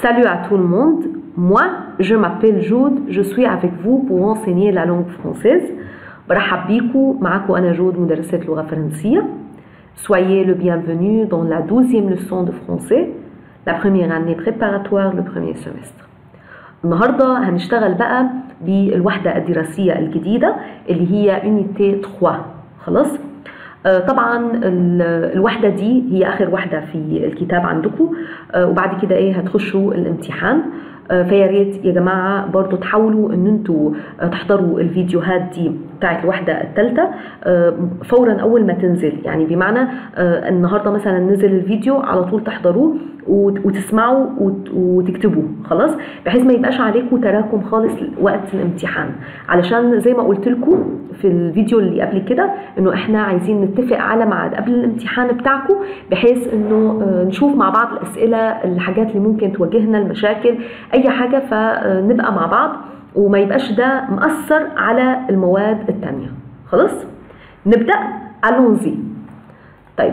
Salut à tout le monde. Moi, je m'appelle Jude. Je suis avec vous pour enseigner la langue française. برحب بيكم معكم أنا جود مدرسة لغة فرنسية. Soyez le bienvenu dans la douzième leçon de français, la première année préparatoire, le premier semestre. النهارده هنشتغل بقى بالوحدة الدراسية الجديدة اللي هي unité 3 خلاص؟ آه، طبعا ال- الوحدة دي هي آخر وحدة في الكتاب عندكم آه، وبعد كده إيه هتخشوا الامتحان آه، فيا ريت يا جماعة برضو تحاولوا إن انتوا آه، تحضروا الفيديوهات دي بتاعت الوحدة الثالثة فورا أول ما تنزل يعني بمعنى آه، النهاردة مثلا نزل الفيديو على طول تحضروه وت- وتسمعوا وت- وتكتبوا خلاص بحيث ما يبقاش عليكم تراكم خالص وقت الامتحان علشان زي ما قلت لكم في الفيديو اللي قبل كده انه احنا عايزين نتفق على ميعاد قبل الامتحان بتاعكم بحيث انه آه، نشوف مع بعض الاسئله الحاجات اللي ممكن تواجهنا المشاكل اي حاجه فنبقى مع بعض وما يبقاش ده مأثر على المواد التانية خلاص نبدأ الونزي طيب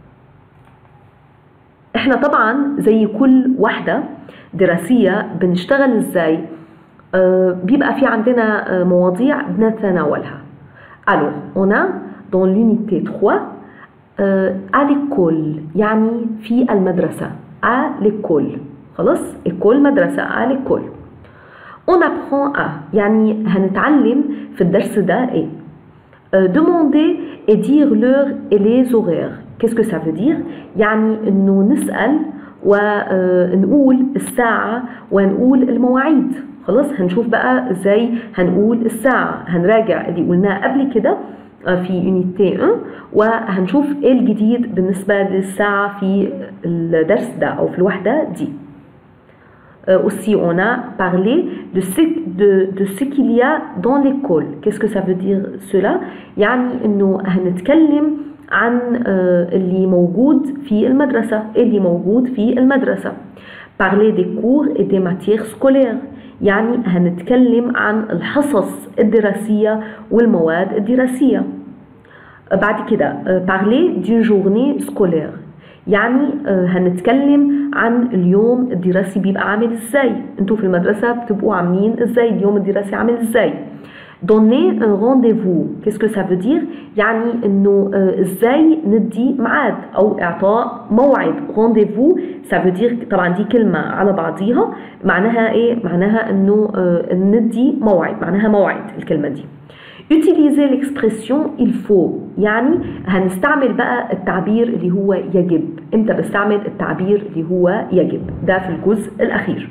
احنا طبعا زي كل وحدة دراسية بنشتغل ازاي آه بيبقى في عندنا آه مواضيع بنتناولها Alors, on a dans l'unité 3 euh, à l'école يعني في المدرسة à l'école خلاص école مدرسة à l'école on apprend à يعني هنتعلم في الدرس ده ايه Euh, demander et dire l'heure et les horaires. Qu'est-ce que ça veut dire يعني انه نسأل ونقول الساعة ونقول المواعيد خلاص هنشوف بقى ازاي هنقول الساعة هنراجع اللي قلناه قبل كده آه، في يونيتي 1 وهنشوف ايه الجديد بالنسبة للساعة في الدرس ده او في الوحدة دي Euh, aussi, on a parlé de ce, de, de ce qu'il y a dans l'école. Qu'est-ce que ça veut dire cela يعني انه هنتكلم عن آه، اللي موجود في المدرسة اللي موجود في المدرسة parler des cours et des matières scolaires يعني هنتكلم عن الحصص الدراسية والمواد الدراسية بعد كده آه، parler d'une journée scolaire يعني آه، هنتكلم عن اليوم الدراسي بيبقى عامل ازاي انتوا في المدرسة بتبقوا عاملين ازاي اليوم الدراسي عامل ازاي donner un rendez-vous qu'est-ce que ça veut dire يعني انه آه، ازاي ندي ميعاد او اعطاء موعد rendez-vous ça veut dire طبعا دي كلمة على بعضيها معناها ايه معناها انه آه، ندي موعد معناها موعد الكلمة دي utiliser l'expression il faut يعني هنستعمل بقى التعبير اللي هو يجب امتى بستعمل التعبير اللي هو يجب ده في الجزء الاخير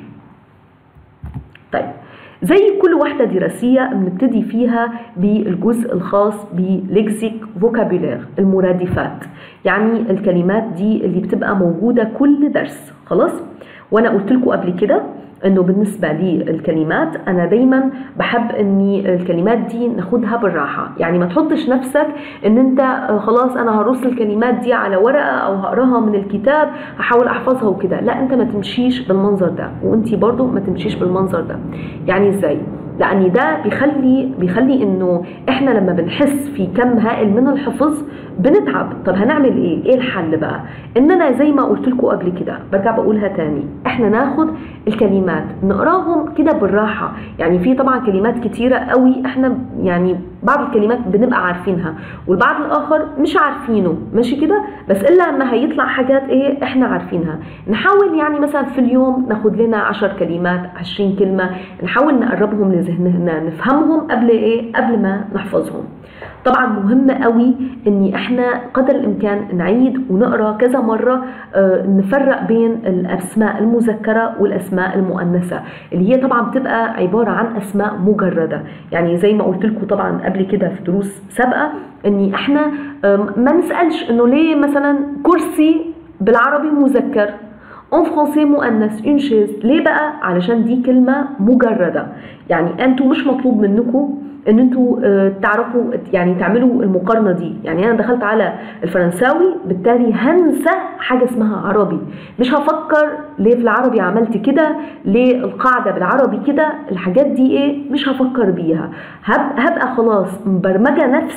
طيب زي كل وحدة دراسية بنبتدي فيها بالجزء الخاص بلكسيك فوكابولير المرادفات يعني الكلمات دي اللي بتبقى موجودة كل درس خلاص وانا قلت لكم قبل كده انه بالنسبة للكلمات انا دايما بحب اني الكلمات دي ناخدها بالراحة يعني ما تحطش نفسك ان انت آه، خلاص انا هرص الكلمات دي على ورقة او هقراها من الكتاب هحاول احفظها وكده لا انت ما تمشيش بالمنظر ده وانتي برضو ما تمشيش بالمنظر ده يعني ازاي لان ده بيخلي بيخلي انه احنا لما بنحس في كم هائل من الحفظ بنتعب طب هنعمل ايه ايه الحل بقى ان انا زي ما قلت لكم قبل كده برجع بقولها تاني احنا ناخد الكلمات نقراهم كده بالراحه يعني في طبعا كلمات كتيره قوي احنا يعني بعض الكلمات بنبقى عارفينها والبعض الاخر مش عارفينه ماشي كده بس الا لما هيطلع حاجات ايه احنا عارفينها نحاول يعني مثلا في اليوم ناخد لنا 10 كلمات 20 كلمه نحاول نقربهم لذهننا نفهمهم قبل ايه قبل ما نحفظهم طبعا مهم قوي ان احنا قدر الامكان نعيد ونقرا كذا مره آه، نفرق بين الاسماء المذكره والاسماء المؤنثه اللي هي طبعا بتبقى عباره عن اسماء مجرده يعني زي ما قلت لكم طبعا قبل كده في دروس سابقه ان احنا آم، ما نسالش انه ليه مثلا كرسي بالعربي مذكر اون فرونسي مؤنث اون شيز ليه بقى علشان دي كلمه مجرده يعني انتوا مش مطلوب منكم ان انتوا آه، تعرفوا يعني تعملوا المقارنه دي يعني انا دخلت على الفرنساوي بالتالي هنسى حاجه اسمها عربي مش هفكر ليه في العربي عملت كده ليه القاعده بالعربي كده الحاجات دي ايه مش هفكر بيها هب- هبقى خلاص مبرمجه نفسي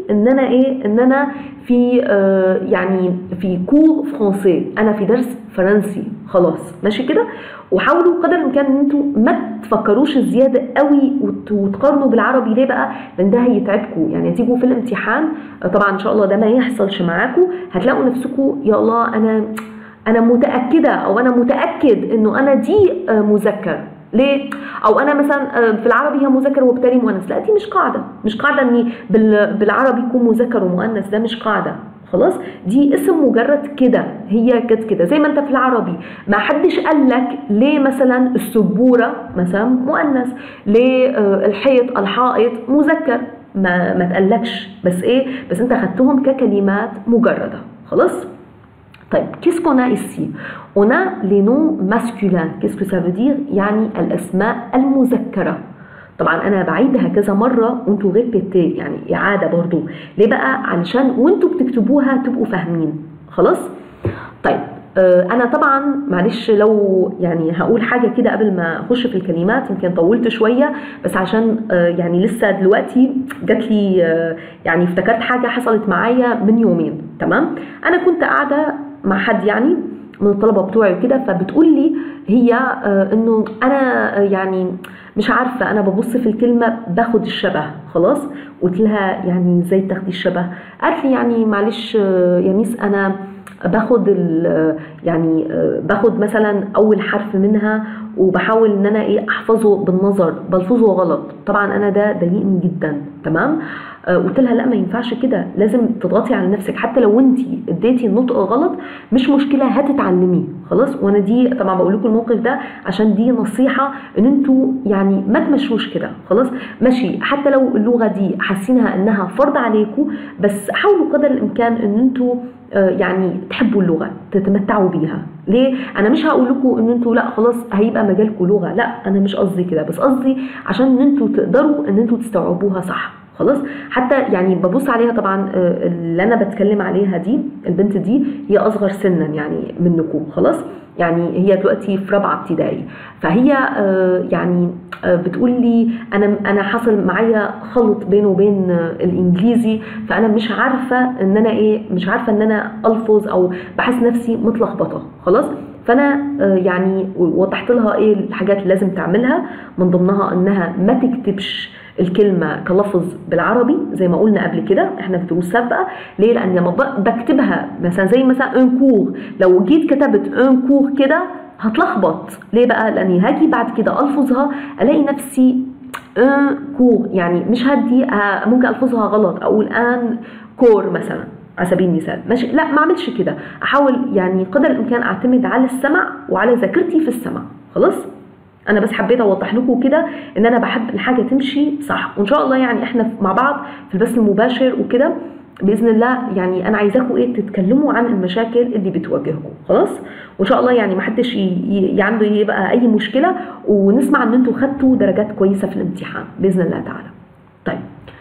ان انا ايه ان انا في آه يعني في كور فرونسي انا في درس فرنسي خلاص ماشي كده وحاولوا قدر الامكان ان انتوا ما تفكروش زياده قوي وت- وتقارنوا بالعربي ليه بقى لان ده هيتعبكم يعني تيجوا في الامتحان آه، طبعا ان شاء الله ده ما يحصلش معاكم هتلاقوا نفسكم يا الله انا انا متاكده او انا متاكد انه انا دي آه، مذكر ليه؟ او انا مثلا آه، في العربي هي مذكر وبالتالي مؤنث، لا دي مش قاعده، مش قاعده اني بال- بالعربي يكون مذكر ومؤنث ده مش قاعده، خلاص؟ دي اسم مجرد كده، هي كانت كده، زي ما انت في العربي ما حدش قال لك ليه مثلا السبوره مثلا مؤنث، ليه آه، الحيط الحائط مذكر، ما ما تقلكش، بس ايه؟ بس انت خدتهم ككلمات مجرده، خلاص؟ طيب qu'est-ce qu'on a ici On a les noms masculins. Qu'est-ce que ça veut dire يعني الأسماء المذكرة. طبعا أنا بعيدها كذا مرة وانتوا ريبيتي يعني إعادة برضو. ليه بقى؟ علشان وانتوا بتكتبوها تبقوا فاهمين. خلاص؟ طيب آه، انا طبعا معلش لو يعني هقول حاجه كده قبل ما اخش في الكلمات يمكن طولت شويه بس عشان آه، يعني لسه دلوقتي جات لي آه، يعني افتكرت حاجه حصلت معايا من يومين تمام انا كنت قاعده مع حد يعني من الطلبه بتوعي وكده فبتقول لي هي آه، انه انا آه، يعني مش عارفه انا ببص في الكلمه باخد الشبه خلاص قلت لها يعني ازاي تاخدي الشبه قالت لي يعني معلش آه، يا ميس انا باخد ال- يعني آه، باخد مثلا اول حرف منها وبحاول ان انا ايه احفظه بالنظر بلفظه غلط طبعا انا ده ضايقني جدا تمام آه، قلت لها لا ما ينفعش كده لازم تضغطي على نفسك حتى لو انت اديتي النطق غلط مش مشكله هتتعلميه خلاص وانا دي طبعا بقول لكم الموقف ده عشان دي نصيحه ان انتوا يعني ما تمشوش كده خلاص ماشي حتى لو اللغه دي حاسينها انها فرض عليكم بس حاولوا قدر الامكان ان انتوا آه، يعني تحبوا اللغه تتمتعوا بيها ليه انا مش هقول لكم ان انتوا لا خلاص هيبقى مجالكم لغه لا انا مش قصدي كده بس قصدي عشان ان انتوا تقدروا ان انتوا تستوعبوها صح خلاص حتى يعني ببص عليها طبعا آه، اللي انا بتكلم عليها دي البنت دي هي اصغر سنا يعني منكم خلاص يعني هي دلوقتي في رابعه ابتدائي فهي آه، يعني آه، بتقول لي انا انا حصل معايا خلط بينه وبين آه، الانجليزي فانا مش عارفه ان انا ايه مش عارفه ان انا الفظ او بحس نفسي متلخبطه خلاص فانا آه، يعني وضحت لها ايه الحاجات اللي لازم تعملها من ضمنها انها ما تكتبش الكلمه كلفظ بالعربي زي ما قلنا قبل كده احنا في دروس سابقه ليه لان لما ب- بكتبها مثلا زي مثلا ان كور لو جيت كتبت ان كور كده هتلخبط ليه بقى لاني هاجي بعد كده الفظها الاقي نفسي ان كور يعني مش هدي آه، ممكن الفظها غلط اقول ان كور مثلا على سبيل المثال ماشي لا ما اعملش كده احاول يعني قدر الامكان اعتمد على السمع وعلى ذاكرتي في السمع خلاص انا بس حبيت اوضح لكم كده ان انا بحب الحاجه تمشي صح وان شاء الله يعني احنا مع بعض في البث المباشر وكده باذن الله يعني انا عايزاكم ايه تتكلموا عن المشاكل اللي بتواجهكم خلاص وان شاء الله يعني ما حدش ي- ي- عنده يبقى اي مشكله ونسمع ان انتوا خدتوا درجات كويسه في الامتحان باذن الله تعالى طيب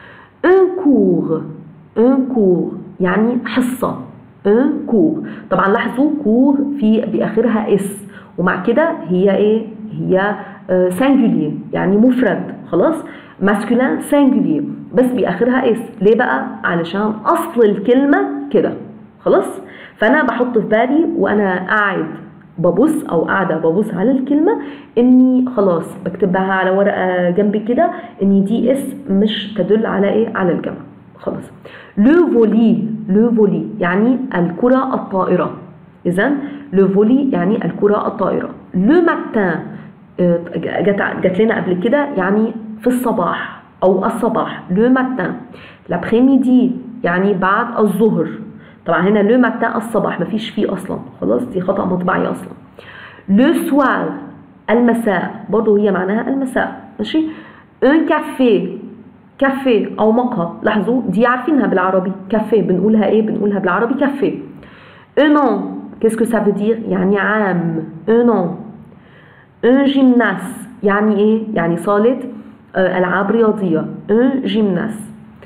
un cours un cours يعني حصة un cours طبعا لاحظوا كور في بآخرها اس ومع كده هي ايه هي سانجولير يعني مفرد خلاص ماسكولين سانجولير بس بآخرها اس ليه بقى علشان أصل الكلمة كده خلاص فأنا بحط في بالي وأنا قاعد ببص او قاعده ببص على الكلمه اني خلاص بكتبها على ورقه جنبي كده ان دي اس مش تدل على ايه على الجمع خلاص لو فولي لو فولي يعني الكره الطائره اذا لو فولي يعني الكره الطائره لو ماتان جت جت لنا قبل كده يعني في الصباح او الصباح لو ماتان لابخيميدي يعني بعد الظهر طبعا هنا لو ماتان الصباح مفيش فيه اصلا خلاص دي خطا مطبعي اصلا لو سوار المساء برضو هي معناها المساء ماشي ان كافيه كافيه او مقهى لاحظوا دي عارفينها بالعربي كافيه بنقولها ايه بنقولها بالعربي كافيه un an qu'est-ce que ça veut dire يعني عام un an un gymnase يعني ايه يعني صالة آه، العاب رياضية un gymnase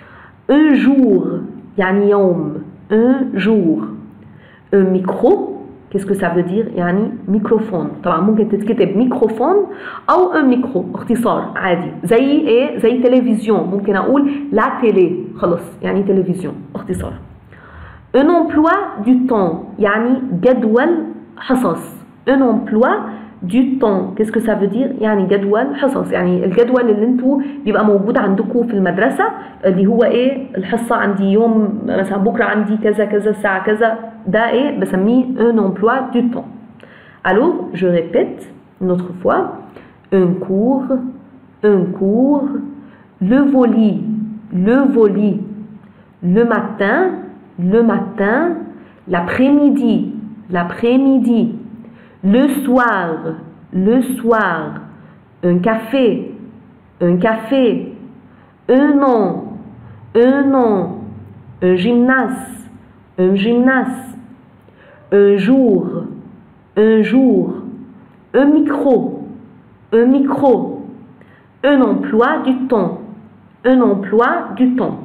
un jour يعني يوم un jour un micro qu'est-ce que ça veut dire يعني ميكروفون طبعا ممكن تتكتب ميكروفون او ان ميكرو اختصار عادي زي ايه زي تلفزيون ممكن اقول لا تيلي خلص يعني تلفزيون اختصار un emploi du temps يعني جدول حصص un emploi du temps qu'est-ce que ça veut dire يعني جدول حصص يعني الجدول اللي انتوا بيبقى موجود عندكم في المدرسة اللي هو ايه الحصة عندي يوم مثلا بكرة عندي كذا كذا الساعة كذا ده ايه بسميه un emploi du temps alors je répète une autre fois un cours un cours le volley le volley le matin le matin l'après-midi l'après-midi le soir, le soir, un café, un café, un an, un an, un gymnase, un gymnase, un jour, un jour, un micro, un micro, un emploi du temps, un emploi du temps.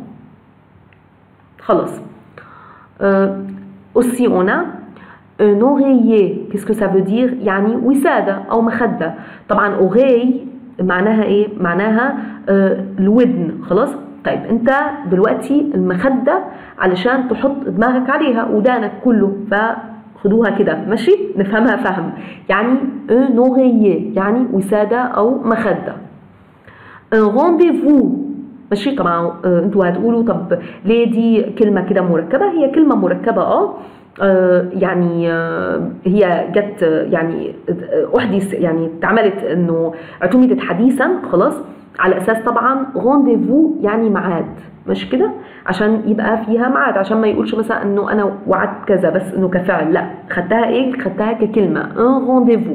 خلاص. Euh, aussi on a un oreiller qu'est-ce que ça veut dire يعني وسادة أو مخدة طبعا أوغي معناها إيه معناها آه الودن خلاص طيب أنت دلوقتي المخدة علشان تحط دماغك عليها ودانك كله فخدوها كده ماشي نفهمها فهم يعني un oreiller يعني وسادة أو مخدة un rendez-vous ماشي طبعا آه انتوا هتقولوا طب ليه دي كلمة كده مركبة هي كلمة مركبة اه يعني هي جت يعني احدث يعني اتعملت انه اعتمدت حديثا خلاص على اساس طبعا رونديفو يعني ميعاد مش كده عشان يبقى فيها ميعاد عشان ما يقولش مثلا انه انا وعدت كذا بس انه كفعل لا خدتها ايه خدتها ككلمه ان رونديفو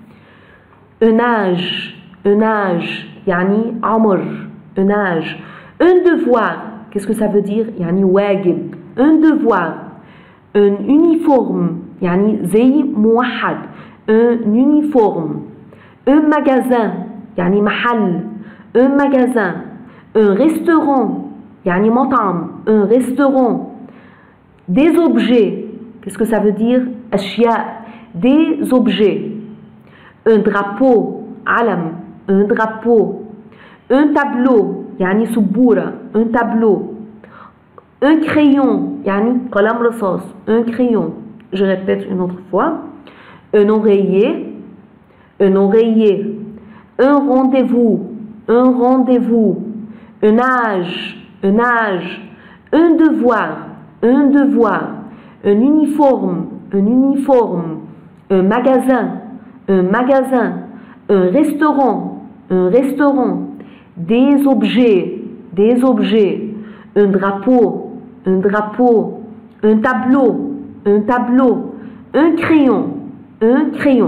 un âge un âge يعني عمر un âge un devoir qu'est-ce que ça veut dire يعني واجب un devoir un uniforme يعني زي موحد un uniforme un magasin يعني محل un magasin un restaurant يعني مطعم un restaurant des objets qu'est-ce que ça veut dire أشياء des objets un drapeau علم un drapeau un tableau يعني سبورة un tableau un crayon يعني قلم رصاص un crayon je répète une autre fois un oreiller un oreiller un rendez-vous un rendez-vous un âge un âge un devoir un devoir un uniforme un uniforme un magasin un magasin un restaurant un restaurant des objets des objets un drapeau un drapeau, un tableau, un tableau, un crayon, un crayon.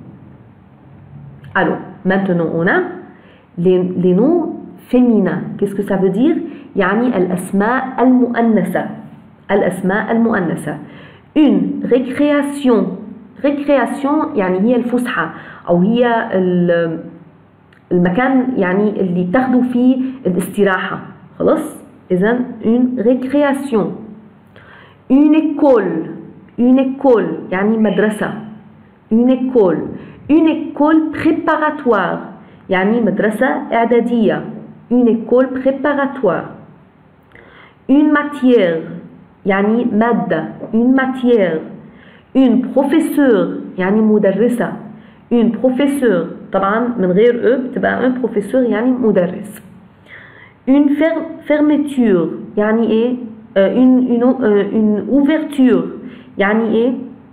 Alors, maintenant on a les, les noms féminins. Qu'est-ce que ça veut dire يعني الأسماء المؤنثة الأسماء المؤنثة une récréation récréation يعني هي الفسحة أو هي المكان يعني اللي بتاخدوا فيه الاستراحة خلاص إذا une récréation une école une école يعني مدرسة une école une école préparatoire يعني مدرسة إعدادية une école préparatoire une matière يعني مادة une matière une professeur يعني مدرسة une professeur طبعا من غير أ بتبقى un professeur يعني مدرس une fermeture يعني ايه une, une, une ouverture يعني ايه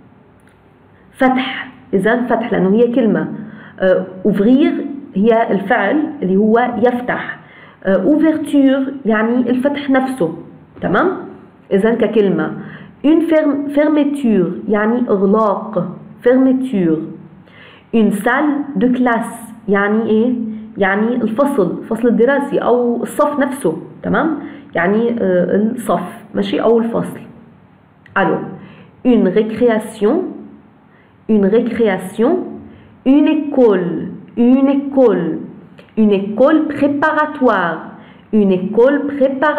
فتح اذا فتح لانه هي كلمه ouvrir هي الفعل اللي هو يفتح ouverture يعني الفتح نفسه تمام اذا ككلمه une fermeture يعني اغلاق fermeture une salle de classe يعني ايه يعني الفصل الفصل الدراسي او الصف نفسه تمام يعني الصف ماشي او الفصل alors une récréation une récréation une école une école une école préparatoire une école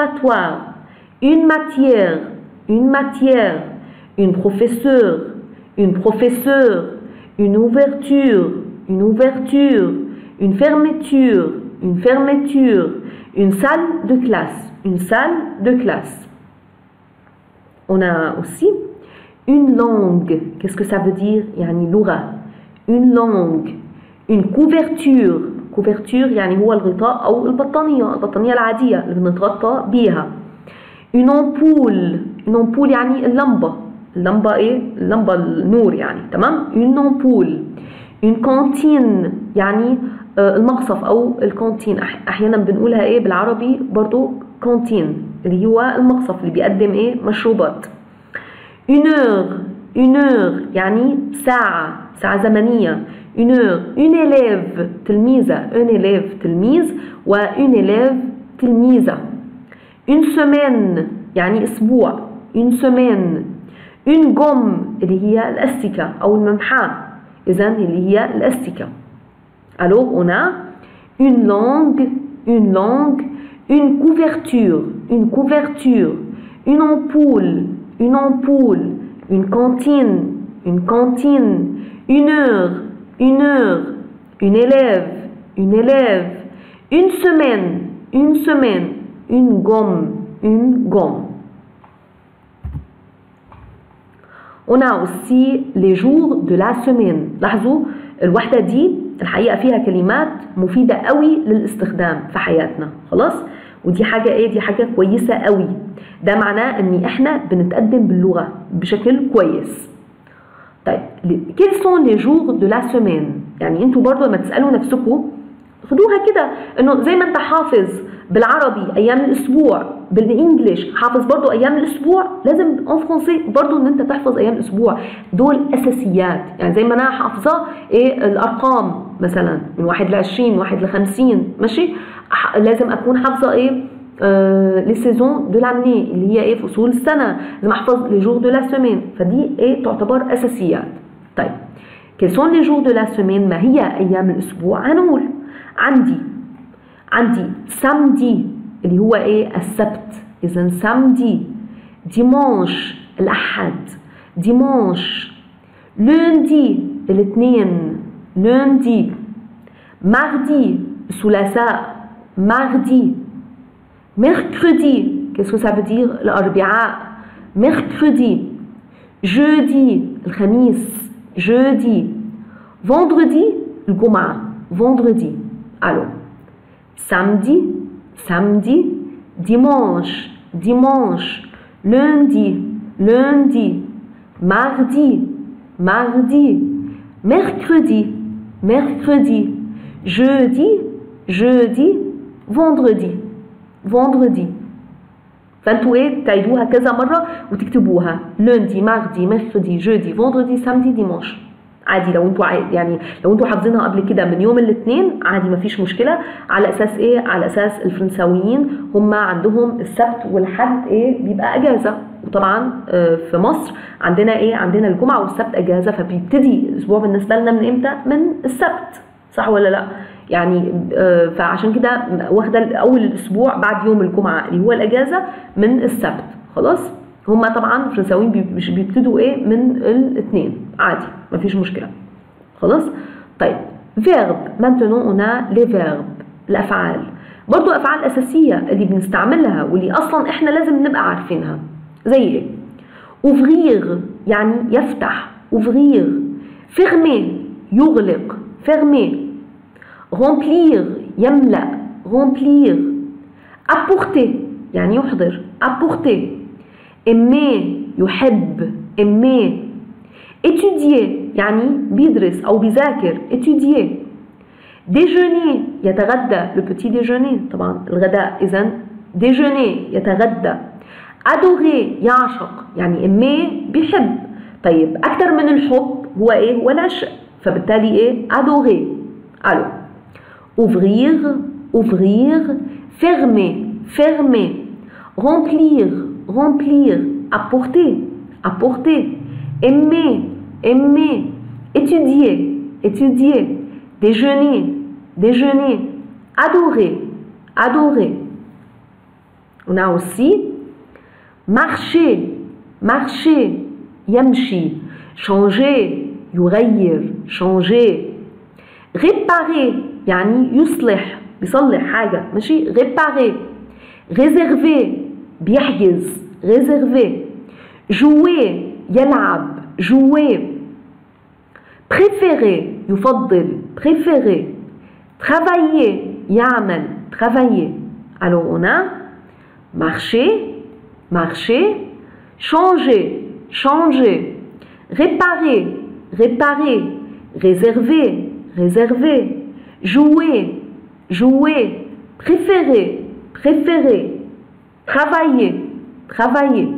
préparatoire une matière une matière une professeure une professeure, une ouverture, une ouverture, une fermeture, une fermeture, une salle de classe, une salle de classe. On a aussi une langue. Qu'est-ce que ça veut dire يعني لغة. Une langue. Une couverture. couverture يعني هو الغطاء أو البطانية البطانية العادية اللي بنتغطى بيها. Une ampoule. Une ampoule يعني اللمبة. اللمبة إيه؟ اللمبة النور يعني تمام؟ Une ampoule. Une cantine يعني المقصف أو الكانتين أحيانا بنقولها إيه بالعربي برضو كانتين اللي هو المقصف اللي بيقدم ايه مشروبات une heure une heure يعني ساعة ساعة زمنية une heure une élève تلميذة un élève تلميذ و une élève تلميذة une semaine يعني أسبوع une semaine une gomme اللي هي الأستيكة أو الممحاة إذا اللي هي الأستيكة alors on a une langue une langue une couverture, une couverture, une ampoule, une ampoule, une cantine, une cantine, une heure, une heure, une élève, une élève, une semaine, une semaine, une gomme, une gomme. On a aussi les jours de la semaine. لاحظوا الوحدة دي الحقيقة فيها كلمات مفيدة قوي للاستخدام في حياتنا خلاص ودي حاجة ايه دي حاجة كويسة قوي ده معناه ان احنا بنتقدم باللغة بشكل كويس طيب quels sont les jours de la semaine يعني انتوا برضو لما تسألوا نفسكم خدوها كده انه زي ما انت حافظ بالعربي ايام الاسبوع بالانجلش حافظ برضو ايام الاسبوع لازم ان فرونسي برضو ان انت تحفظ ايام الاسبوع دول اساسيات يعني زي ما انا حافظه ايه الارقام مثلا من واحد ل 20 من واحد ل 50 ماشي لازم اكون حافظه ايه لي سيزون دو لاني اللي هي ايه فصول السنه لازم احفظ لي جور دو لا سيمين فدي ايه تعتبر اساسيات طيب كيل سون لي جور دو لا سيمين ما هي ايام الاسبوع هنقول عندي عندي سامدي اللي هو ايه السبت اذا سامدي ديمانش الاحد ديمانش لوندي الاثنين لوندي ماردي الثلاثاء mardi mercredi qu'est-ce que ça veut dire الأربعاء mercredi jeudi الخميس jeudi vendredi الجمعة vendredi alors samedi samedi dimanche dimanche lundi lundi mardi mardi mercredi mercredi jeudi jeudi vendredi vendredi فانتوا ايه تعيدوها كذا مرة وتكتبوها lundi mardi mercredi jeudi vendredi samedi dimanche عادي لو انتوا يعني لو انتوا حافظينها قبل كده من يوم الاثنين عادي مفيش مشكله على اساس ايه على اساس الفرنساويين هم عندهم السبت والحد ايه بيبقى اجازه وطبعا في مصر عندنا ايه عندنا الجمعه والسبت اجازه فبيبتدي الاسبوع بالنسبه لنا من امتى من السبت صح ولا لا يعني فعشان كده واخده اول الاسبوع بعد يوم الجمعه اللي هو الاجازه من السبت خلاص هما طبعا الفرنساويين مش بيبتدوا ايه من الاثنين عادي مفيش مشكله خلاص طيب فيرب maintenant on a les verbes الافعال برضو افعال اساسيه اللي بنستعملها واللي اصلا احنا لازم نبقى عارفينها زي ايه ouvrir يعني يفتح ouvrir fermer يغلق fermer remplir يملأ remplir apporter يعني يحضر apporter aimer يحب aimer étudier يعني بيدرس أو بيذاكر étudier déjeuner يتغدى le petit déjeuner طبعا الغداء إذا déjeuner يتغدى adorer يعشق يعني aimer بيحب طيب أكثر من الحب هو إيه هو العشق فبالتالي إيه adorer alors ouvrir ouvrir fermer fermer remplir remplir apporter apporter aimer aimer étudier étudier déjeuner déjeuner adorer adorer on a aussi marcher marcher يمشي changer يغير changer réparer يعني يصلح بيصلح حاجة ماشي réparer réserver بيحجز réserver jouer يلعب jouer préférer يفضل préférer travailler يعمل travailler alors on a marcher marcher changer changer réparer réparer réserver réserver jouer jouer préférer préférer travailler travailler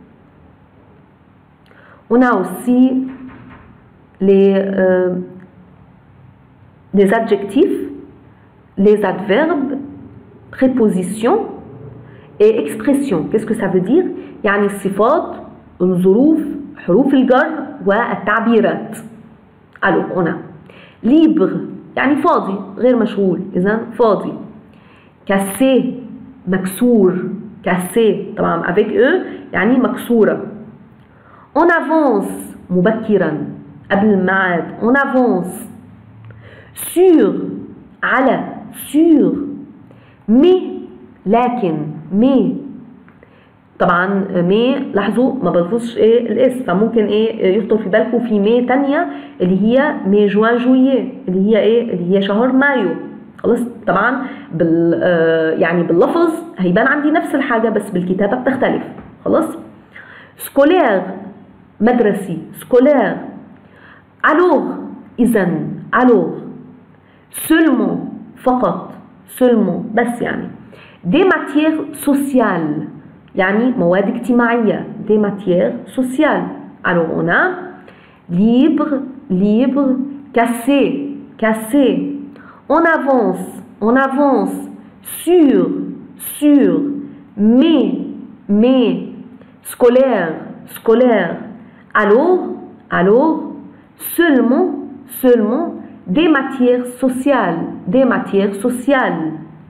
on a aussi les, euh, les adjectifs, les adverbes, prépositions et expressions. Qu'est-ce que ça veut dire يعني الصفات الظروف حروف الجر والتعبيرات alors on a libre يعني فاضي غير مشغول إذا فاضي cassé مكسور cassé طبعا avec eux يعني مكسورة on avance مبكرا قبل الميعاد on avance sur على sur mais لكن mais طبعا مي لاحظوا ما بلفظش ايه الاس فممكن ايه يخطر في بالكم في مي تانية اللي هي مي جوان جوييه اللي هي ايه اللي هي شهر مايو خلاص طبعا بال آه يعني باللفظ هيبان عندي نفس الحاجه بس بالكتابه بتختلف خلاص سكولير مدرسي سكولير الوغ اذا الوغ سولمون فقط سولمون بس يعني دي ماتيير سوسيال يعني مواد اجتماعية des matières sociales alors on a libre libre cassé cassé on avance on avance sur sur mais mais scolaire scolaire alors alors seulement seulement des matières sociales des matières sociales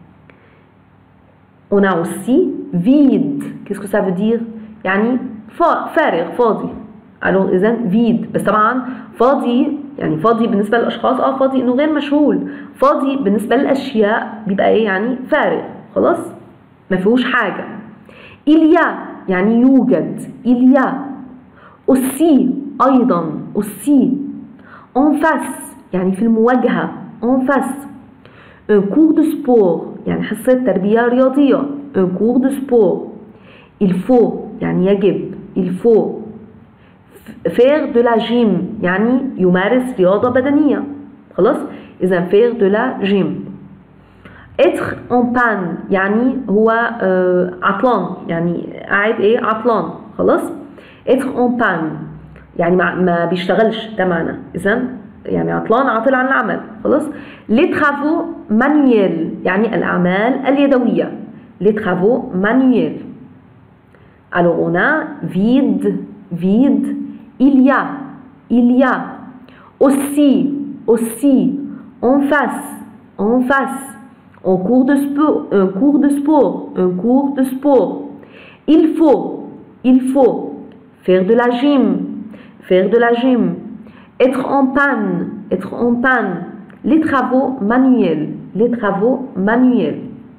on a aussi vide qu'est-ce que ça veut dire يعني فارغ فاضي alors اذا vide بس طبعا فاضي يعني فاضي بالنسبه للاشخاص اه فاضي انه غير مشغول فاضي بالنسبه للاشياء بيبقى ايه يعني فارغ خلاص ما فيهوش حاجه il y a يعني يوجد il y a aussi ايضا aussi en face يعني في المواجهه en face un cours de sport يعني حصة تربية رياضية un cours de sport il faut يعني يجب il faut faire de la gym يعني يمارس رياضة بدنية خلاص إذا faire de la gym être en panne يعني هو آه عطلان يعني قاعد ايه عطلان خلاص être en panne يعني ما بيشتغلش ده معنى إذا يعني عطلان عاطل عن العمل خلاص لي ترافو مانيويل يعني الاعمال اليدويه لي ترافو مانيويل alors on a vide vide il y a il y a aussi aussi en face en face en cours de sport un cours de sport un cours de sport il faut il faut faire de la gym faire de la gym être en panne, être en panne, les travaux manuels, les travaux manuels.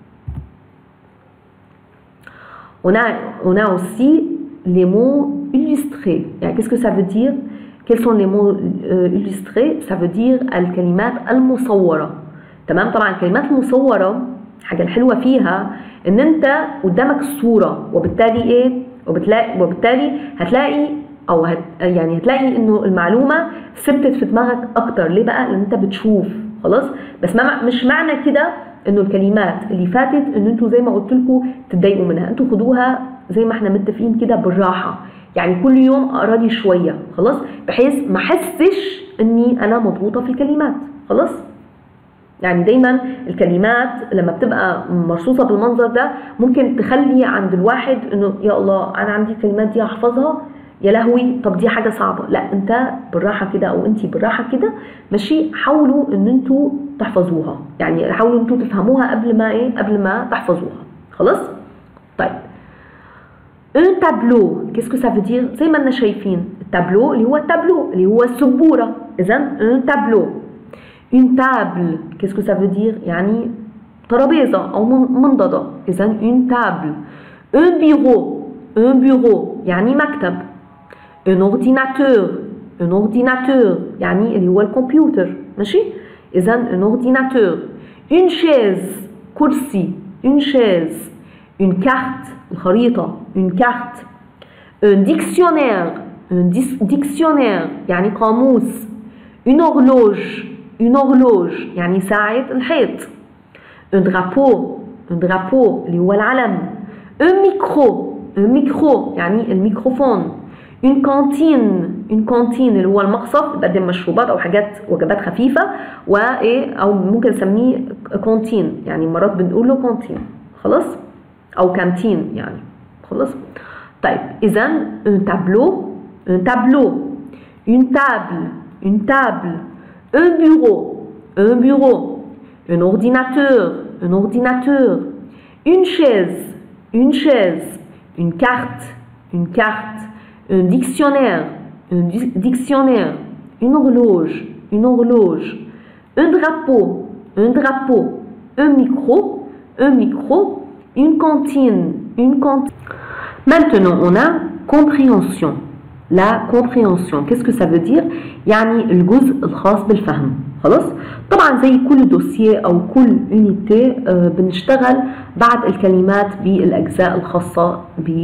On a, on a aussi les mots illustrés. Qu'est-ce que ça veut dire Quels sont les mots euh, illustrés Ça veut dire الكلمات المصورة. تمام طبعا الكلمات المصورة الحاجة الحلوة فيها ان انت قدامك الصورة وبالتالي ايه وبتلاقي وبالتالي هتلاقي او هت يعني هتلاقي انه المعلومه ثبتت في دماغك اكتر ليه بقى لان انت بتشوف خلاص بس ما مش معنى كده انه الكلمات اللي فاتت ان انتوا زي ما قلت لكم تتضايقوا منها انتوا خدوها زي ما احنا متفقين كده بالراحه يعني كل يوم اقرا لي شويه خلاص بحيث ما احسش اني انا مضغوطه في الكلمات خلاص يعني دايما الكلمات لما بتبقى مرصوصه بالمنظر ده ممكن تخلي عند الواحد انه يا الله انا عندي الكلمات دي احفظها يا لهوي طب دي حاجه صعبه لا انت بالراحه كده او انت بالراحه كده ماشي حاولوا ان انتوا تحفظوها يعني حاولوا انتوا تفهموها قبل ما ايه قبل ما تحفظوها خلاص طيب un tableau qu'est-ce que ça veut dire زي ما احنا شايفين تابلو اللي هو التابلو اللي هو السبورة إذا un tableau une table qu'est-ce que ça veut dire يعني ترابيزة أو منضدة إذا une table un bureau un bureau يعني مكتب un ordinateur un ordinateur يعني اللي هو الكمبيوتر ماشي إذا un ordinateur une chaise كرسي une chaise une carte الخريطة une carte un dictionnaire un dictionnaire يعني قاموس une horloge une horloge يعني ساعة الحيط un drapeau un drapeau اللي هو العلم un micro un micro يعني الميكروفون une cantine une cantine اللي هو المقصف بقدم مشروبات او حاجات وجبات خفيفه وايه او ممكن نسميه كونتين يعني مرات بنقول له كونتين خلاص او كانتين يعني خلاص طيب اذا un tableau un tableau une table une table un bureau un bureau un ordinateur un ordinateur une chaise une chaise une carte une carte un dictionnaire un dictionnaire une horloge une horloge un drapeau un drapeau un micro un micro une cantine une cantine Maintenant, on a compréhension. La compréhension, qu'est-ce que ça veut dire؟ يعني الجزء الخاص بالفهم. خلاص؟ طبعا زي كل دوسيه او كل يونيتي بنشتغل بعد الكلمات بالاجزاء الخاصه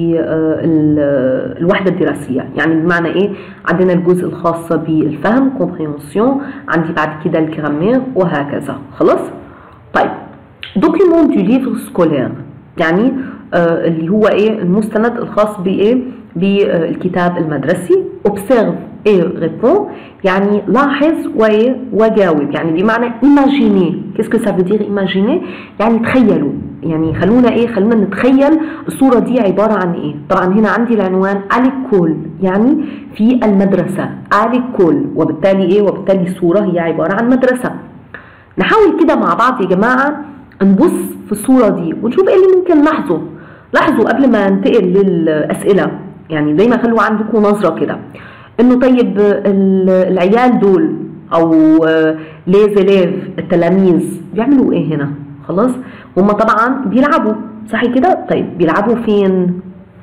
بالوحده الدراسيه، يعني بمعنى ايه؟ عندنا الجزء الخاص بالفهم كومبريهنسيون، عندي بعد كده الجرامير وهكذا، خلاص؟ طيب دوكيومون دو ليفر سكولير يعني آه اللي هو ايه المستند الخاص بايه بالكتاب المدرسي observe et répond يعني لاحظ وجاوب يعني بمعنى imaginer qu'est-ce que ça veut dire imaginer يعني تخيلوا يعني خلونا ايه خلونا نتخيل الصورة دي عبارة عن ايه طبعا هنا عندي العنوان اليكول يعني في المدرسة اليكول وبالتالي ايه وبالتالي الصورة هي عبارة عن مدرسة نحاول كده مع بعض يا جماعة نبص في الصورة دي ونشوف ايه اللي ممكن نلاحظه لاحظوا قبل ما ننتقل للأسئلة يعني دايما خلوا عندكم نظرة كده انه طيب العيال دول او ليزيليف التلاميذ بيعملوا ايه هنا خلاص هم طبعا بيلعبوا صح كده طيب بيلعبوا فين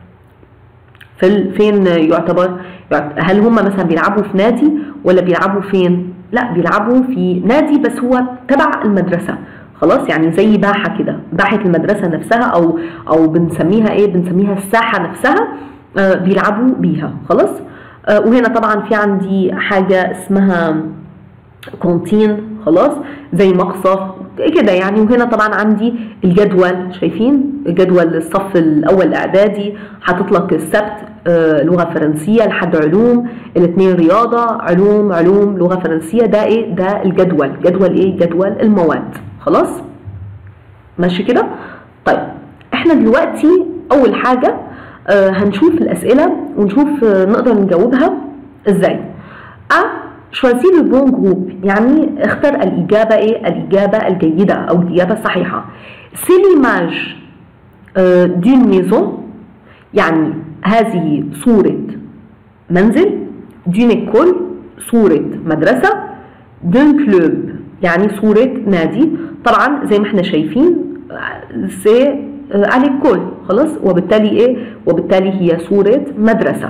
في فين يعتبر هل هم مثلا بيلعبوا في نادي ولا بيلعبوا فين لا بيلعبوا في نادي بس هو تبع المدرسه خلاص يعني زي باحه كده باحه المدرسه نفسها او او بنسميها ايه بنسميها الساحه نفسها آه بيلعبوا بيها خلاص آه وهنا طبعا في عندي حاجه اسمها كونتين خلاص زي مقصف كده يعني وهنا طبعا عندي الجدول شايفين جدول الصف الاول الاعدادي حاطط لك السبت آه لغه فرنسيه لحد علوم الاثنين رياضه علوم علوم لغه فرنسيه ده ايه ده الجدول جدول ايه جدول المواد خلاص ماشي كده طيب احنا دلوقتي اول حاجه آه هنشوف الاسئله ونشوف آه نقدر نجاوبها ازاي ا شوازي لو بون جروب يعني اختر الاجابه ايه الاجابه الجيده او الاجابه الصحيحه سي ليماج دون ميزون يعني هذه صوره منزل دون ايكول صوره مدرسه دون كلوب يعني صوره نادي طبعا زي ما احنا شايفين سي على الكل خلاص وبالتالي ايه وبالتالي هي صورة مدرسة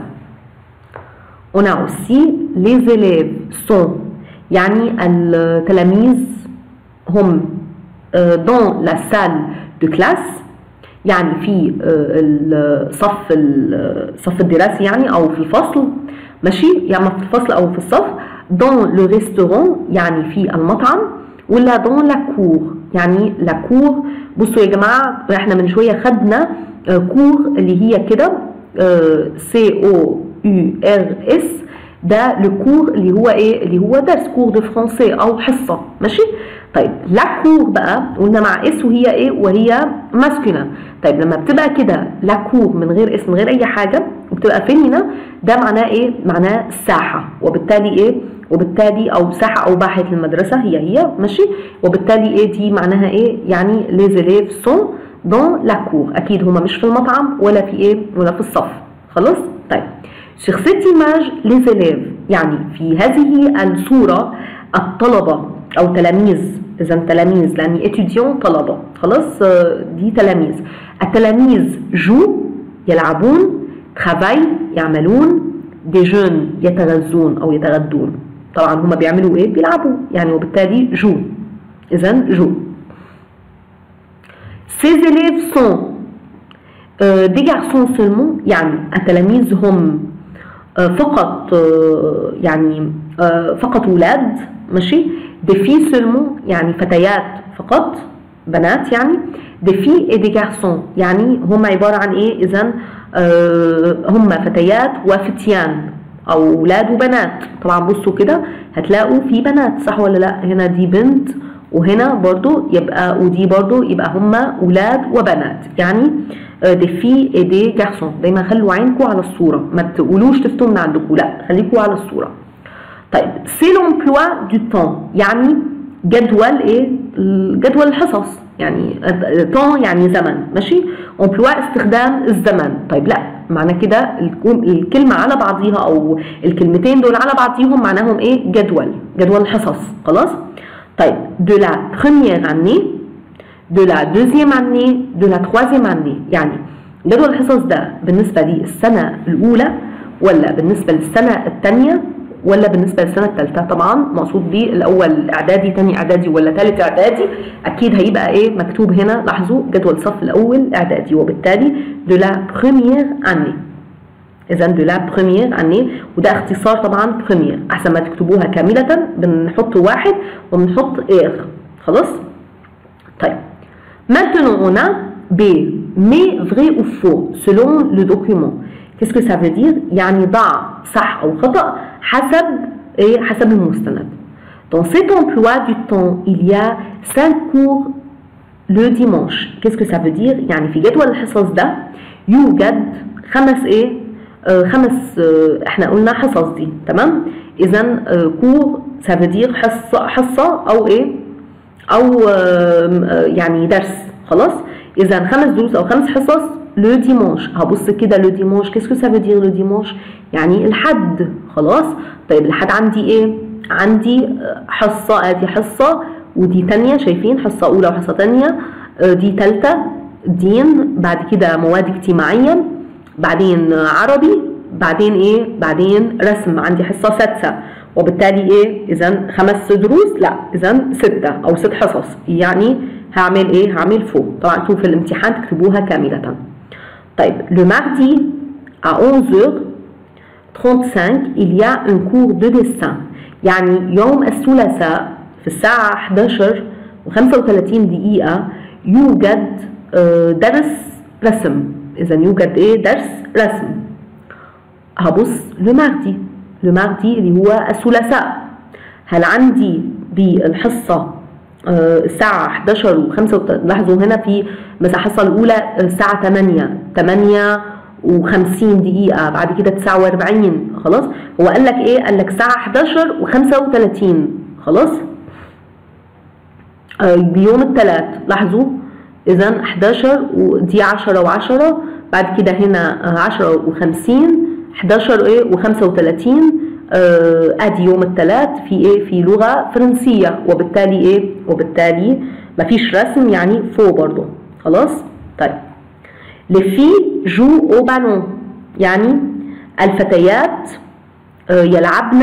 on a aussi les élèves sont يعني التلاميذ هم dans la salle de classe يعني في الصف الصف الدراسي يعني او في الفصل ماشي يعني في الفصل او في الصف dans le restaurant يعني في المطعم ولا dans la cour يعني لا كور بصوا يا جماعه احنا من شويه خدنا كور اللي هي كده سي او يو ار اس ده الكور اللي هو ايه اللي هو درس كور دو فرونسي او حصه ماشي طيب لا كور بقى قلنا مع اس وهي ايه وهي ماسكولا طيب لما بتبقى كده لا كور من غير اسم من غير اي حاجه وبتبقى فيمينا ده معناه ايه معناه الساحه وبالتالي ايه وبالتالي او ساحه او باحه المدرسه هي هي ماشي وبالتالي ايه دي معناها ايه يعني لي زيليف سون دون لا كور اكيد هما مش في المطعم ولا في ايه ولا في الصف خلاص طيب Sur cette image, les élèves يعني في هذه الصورة الطلبة أو تلاميذ إذا تلاميذ لأن étudiant طلبة خلاص دي تلاميذ التلاميذ جو يلعبون travail يعملون دي جون يتغذون أو يتغدون طبعا هما بيعملوا إيه؟ بيلعبوا يعني وبالتالي جو إذا جو Ces élèves sont euh, des garçons seulement يعني التلاميذ هم آه، فقط آه، يعني آه، فقط ولاد ماشي دي في سولمون يعني فتيات فقط بنات يعني دي في اي دي جارسون يعني هم عباره عن ايه اذا هم فتيات وفتيان او اولاد وبنات طبعا بصوا كده هتلاقوا في بنات صح ولا لا هنا دي بنت وهنا برضو يبقى ودي برضو يبقى هما اولاد وبنات يعني دي في اي دي جارسون دايما خلوا عينكم على الصوره ما تقولوش تفتوا من عندكم لا خليكم على الصوره طيب سي لومبلوا دو تون يعني جدول ايه جدول الحصص يعني تون يعني زمن ماشي امبلوا استخدام الزمن طيب لا معنى كده الكلمة على بعضيها أو الكلمتين دول على بعضيهم معناهم إيه؟ جدول جدول الحصص خلاص؟ طيب de la première année de la deuxième année de la troisième année يعني جدول الحصص ده بالنسبة للسنة الأولى ولا بالنسبة للسنة الثانية ولا بالنسبة للسنة الثالثة طبعا مقصود بيه الأول إعدادي تاني إعدادي ولا ثالث إعدادي أكيد هيبقى إيه مكتوب هنا لاحظوا جدول الصف الأول إعدادي وبالتالي de la première année إذا de la première année وده اختصار طبعا première أحسن ما تكتبوها كاملة بنحط واحد وبنحط إير خلاص طيب maintenant on a B mais vrai ou faux selon le document Qu'est-ce que ça veut dire يعني ضع صح أو خطأ حسب إيه حسب المستند Dans cet emploi du temps, il y a cinq cours le dimanche. Qu'est-ce que ça veut dire يعني في جدول الحصص ده يوجد خمس ايه آه خمس آه احنا قلنا حصص دي تمام اذا آه كور ça veut dire حصة حصة او ايه او يعني درس خلاص اذا خمس دروس او خمس حصص لو ديمانش هبص كده لو ديمانش كيسكو سا فو دير لو ديمانش يعني الحد خلاص طيب الحد عندي ايه عندي حصة ادي حصة ودي تانية شايفين حصة اولى وحصة تانية دي تالتة دين بعد كده مواد اجتماعية بعدين عربي بعدين ايه بعدين رسم عندي حصة سادسة وبالتالي ايه اذا خمس دروس لا اذا ستة او ست حصص يعني هعمل ايه هعمل فوق طبعا انتوا في الامتحان تكتبوها كاملة طيب le mardi à 11h35 il y a un cours de dessin يعني يوم الثلاثاء في الساعة 11 و35 دقيقة يوجد درس رسم إذا يوجد إيه درس رسم هبص لو ماردي لو ماردي اللي هو الثلاثاء هل عندي بالحصة الساعة 11 و 5 لاحظوا هنا في مثلا الحصة الأولى الساعة 8 8 و50 دقيقة بعد كده 49 خلاص هو قال لك إيه؟ قال لك الساعة 11 و35 خلاص بيوم الثلاث لاحظوا إذا 11 ودي 10 و10 بعد كده هنا 10 و50 11 إيه و35 ادي يوم الثلاث في ايه في لغه فرنسيه وبالتالي ايه وبالتالي مفيش رسم يعني فو برضو خلاص طيب لفي جو او بالون يعني الفتيات يلعبن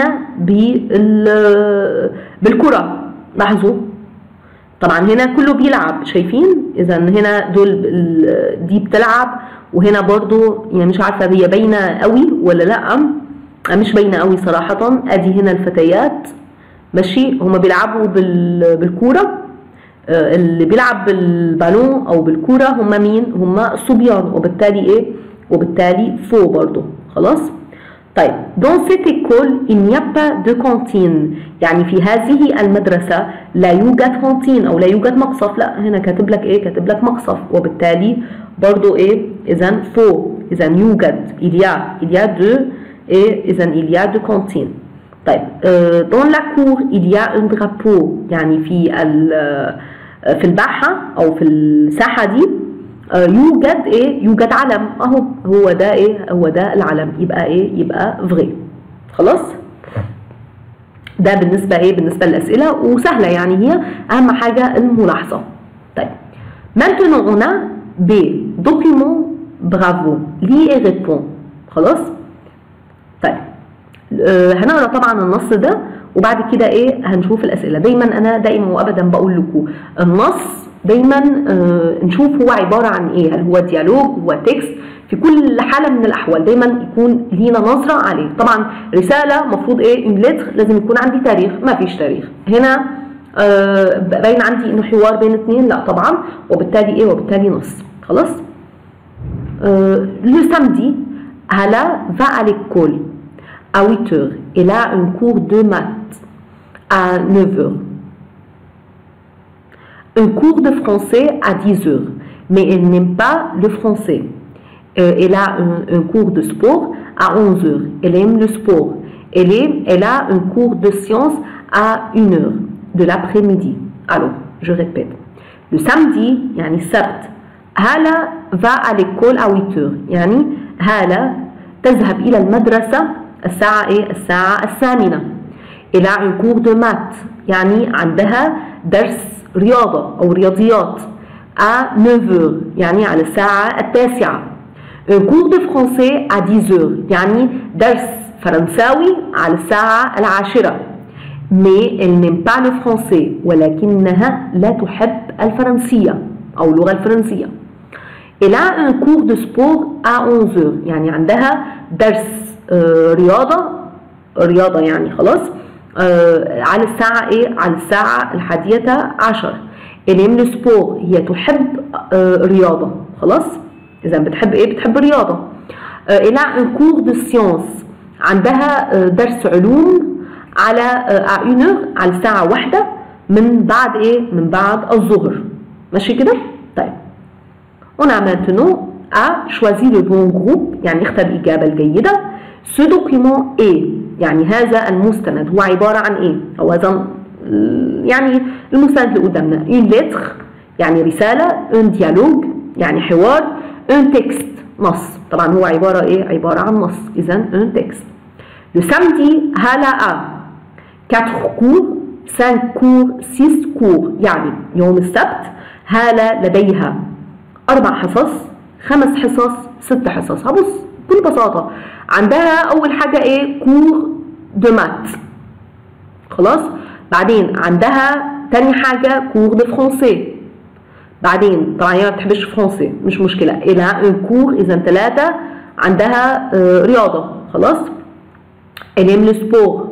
بالكره لاحظوا طبعا هنا كله بيلعب شايفين اذا هنا دول دي بتلعب وهنا برضو يعني مش عارفه هي باينه قوي ولا لا مش باينه قوي صراحه ادي هنا الفتيات ماشي هما بيلعبوا بالكوره اللي بيلعب بالبالون او بالكوره هما مين هما الصبيان وبالتالي ايه وبالتالي فو برضو خلاص طيب dans cette école il n'y a pas de cantine يعني في هذه المدرسة لا يوجد كانتين أو لا يوجد مقصف لا هنا كاتب لك إيه كاتب لك مقصف وبالتالي برضو إيه إذا فو إذا يوجد il y a il y a de et إذا il y a de cantine طيب euh, dans la cour il y a un drapeau يعني في في الباحة أو في الساحة دي يوجد ايه يوجد علم اهو هو ده ايه هو ده العلم يبقى ايه يبقى فغي خلاص ده بالنسبة ايه بالنسبة للأسئلة وسهلة يعني هي أهم حاجة الملاحظة طيب maintenant on a B document bravo lis et réponds خلاص طيب آه هنقرا طبعا النص ده وبعد كده ايه هنشوف الاسئله دايما انا دائما وابدا بقول لكم النص دايما آه نشوف هو عباره عن ايه هل هو ديالوج هو تكست في كل حاله من الاحوال دايما يكون لينا نظره عليه طبعا رساله مفروض ايه ان لازم يكون عندي تاريخ ما فيش تاريخ هنا آه باين عندي انه حوار بين اثنين لا طبعا وبالتالي ايه وبالتالي نص خلاص آه le samedi Hala va à l'école à 8 heures. Elle a un cours de maths à 9 heures. Un cours de français à 10 heures. Mais elle n'aime pas le français. Euh, elle a un, un, cours de sport à 11 heures. Elle aime le sport. Elle, est, elle a un cours de sciences à 1 heure de l'après-midi. Alors, je répète. Le samedi, yani sabt, Hala va à l'école à 8 heures. Yani هالة تذهب إلى المدرسة الساعة إيه؟ الساعة الثامنة إلى un cours de maths يعني عندها درس رياضة أو رياضيات à 9 heures يعني على الساعة التاسعة un cours de français à 10 heures يعني درس فرنساوي على الساعة العاشرة mais elle n'aime pas le français ولكنها لا تحب الفرنسية أو اللغة الفرنسية Elle a un cours de sport à 11 heures يعني عندها درس آه رياضة رياضة يعني خلاص آه على الساعة ايه على الساعة الحادية عشر الام لو سبور هي تحب آه رياضة خلاص إذا بتحب ايه بتحب رياضة إلى ان كور دو سيونس عندها درس علوم على ا على الساعة واحدة من بعد ايه من بعد الظهر ماشي كده طيب On a maintenant à choisi le bon groupe يعني اختر الإجابة الجيدة ce document est يعني هذا المستند هو عبارة عن إيه أو هذا يعني المستند اللي قدامنا une lettre يعني رسالة un dialogue يعني حوار un texte نص طبعا هو عبارة إيه عبارة عن نص إذا un texte le samedi هلا a 4 cours 5 cours 6 cours يعني يوم السبت هالة لديها أربع حصص خمس حصص ست حصص هبص بكل بساطة عندها أول حاجة إيه كور دو مات خلاص بعدين عندها تاني حاجة كور دو فرونسي بعدين طبعا هي ما بتحبش فرونسي مش مشكلة إلى ان كور إذا ثلاثة عندها آه رياضة خلاص إليم لو سبور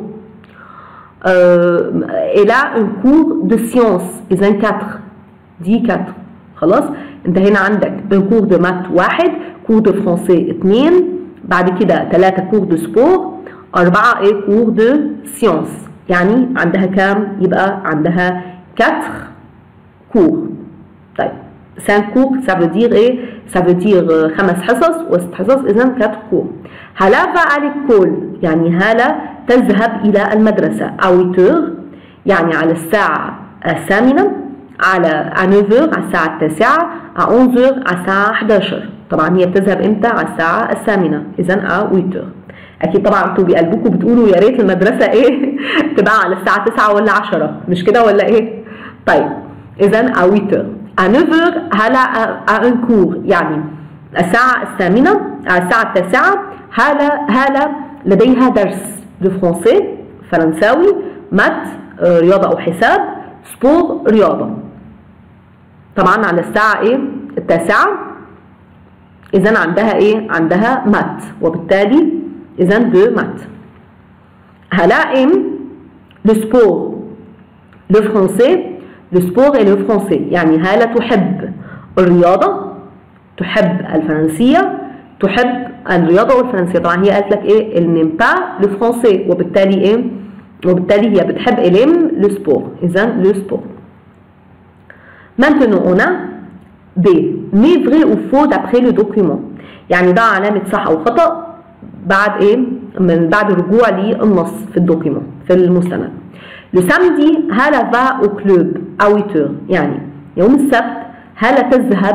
إلى ان كور دو سيونس إذا 4 دي 4 خلاص انت هنا عندك un cours de maths واحد كور دو فرونسي اثنين بعد كده ثلاثة كور دو سبور أربعة ايه كور دو سيونس يعني عندها كام يبقى عندها 4 كور طيب 5 كور ça veut dire ايه ça veut dire خمس حصص وست حصص اذا 4 كور هلا va à l'école يعني هالة تذهب إلى المدرسة à 8 يعني على الساعة الثامنة على 9 على الساعة التاسعة à 11 على الساعة 11 طبعا هي بتذهب امتى على الساعة الثامنة إذا à 8 أكيد طبعا انتوا بقلبكم بتقولوا يا ريت المدرسة إيه تبقى على الساعة 9 ولا 10 مش كده ولا إيه؟ طيب إذا à 8 à 9 هلا à un cours يعني الساعة الثامنة على الساعة التاسعة هالة هالة لديها درس دو فرونسي فرنساوي مات رياضة أو حساب سبور رياضة طبعا على الساعة ايه التاسعة اذا عندها ايه عندها مات وبالتالي اذا دو مات هلا ام لو سبور لو فرونسي لو سبور اي لو فرونسي يعني هالة تحب الرياضة تحب الفرنسية تحب الرياضة والفرنسية طبعا هي قالت لك ايه النيم با لو فرونسي وبالتالي ايه وبالتالي هي بتحب اليم لو سبور اذا لو سبور Maintenant, on a B. Mais vrai ou faux d'après le document. يعني ده علامة صح أو خطأ بعد إيه؟ من بعد الرجوع للنص في الدوكيمون في المستند. Le samedi هلا va au club à 8 heures يعني يوم السبت هلا تذهب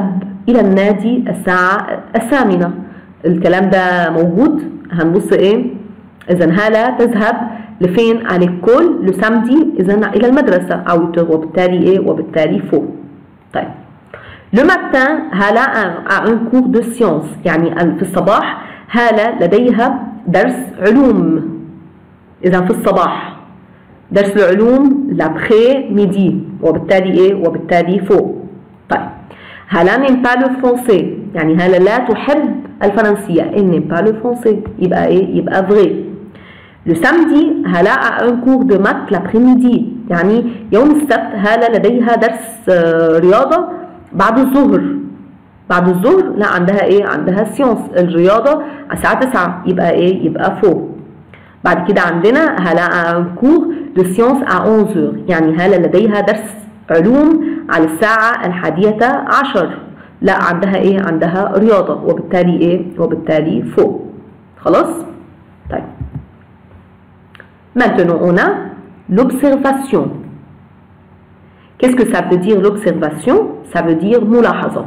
إلى النادي الساعة الثامنة الكلام ده موجود هنبص إيه إذا هالة تذهب لفين على الكل لو سامدي إذا إلى المدرسة أو وبالتالي إيه وبالتالي فوق طيب لو ماتان هالة a un cours de science يعني في الصباح هالة لديها درس علوم إذا في الصباح درس العلوم لابخي ميدي وبالتالي إيه وبالتالي فوق طيب هلا نيم با لو فرونسي يعني هلا لا تحب الفرنسية إن نيم با لو فرونسي يبقى إيه يبقى فغي لو سامدي هلا ان كور دو مات لابريميدي يعني يوم السبت هلا لديها درس رياضة بعد الظهر بعد الظهر لا عندها ايه عندها سيونس الرياضة الساعة 9 يبقى ايه يبقى فوق بعد كده عندنا هلا ان كور دو سيونس ا 11 يعني هلا لديها درس علوم على الساعة الحادية عشر لا عندها ايه عندها رياضة وبالتالي ايه وبالتالي فوق خلاص طيب Maintenant, on a l'observation. Qu'est-ce que ça veut dire l'observation Ça veut dire ملاحظة.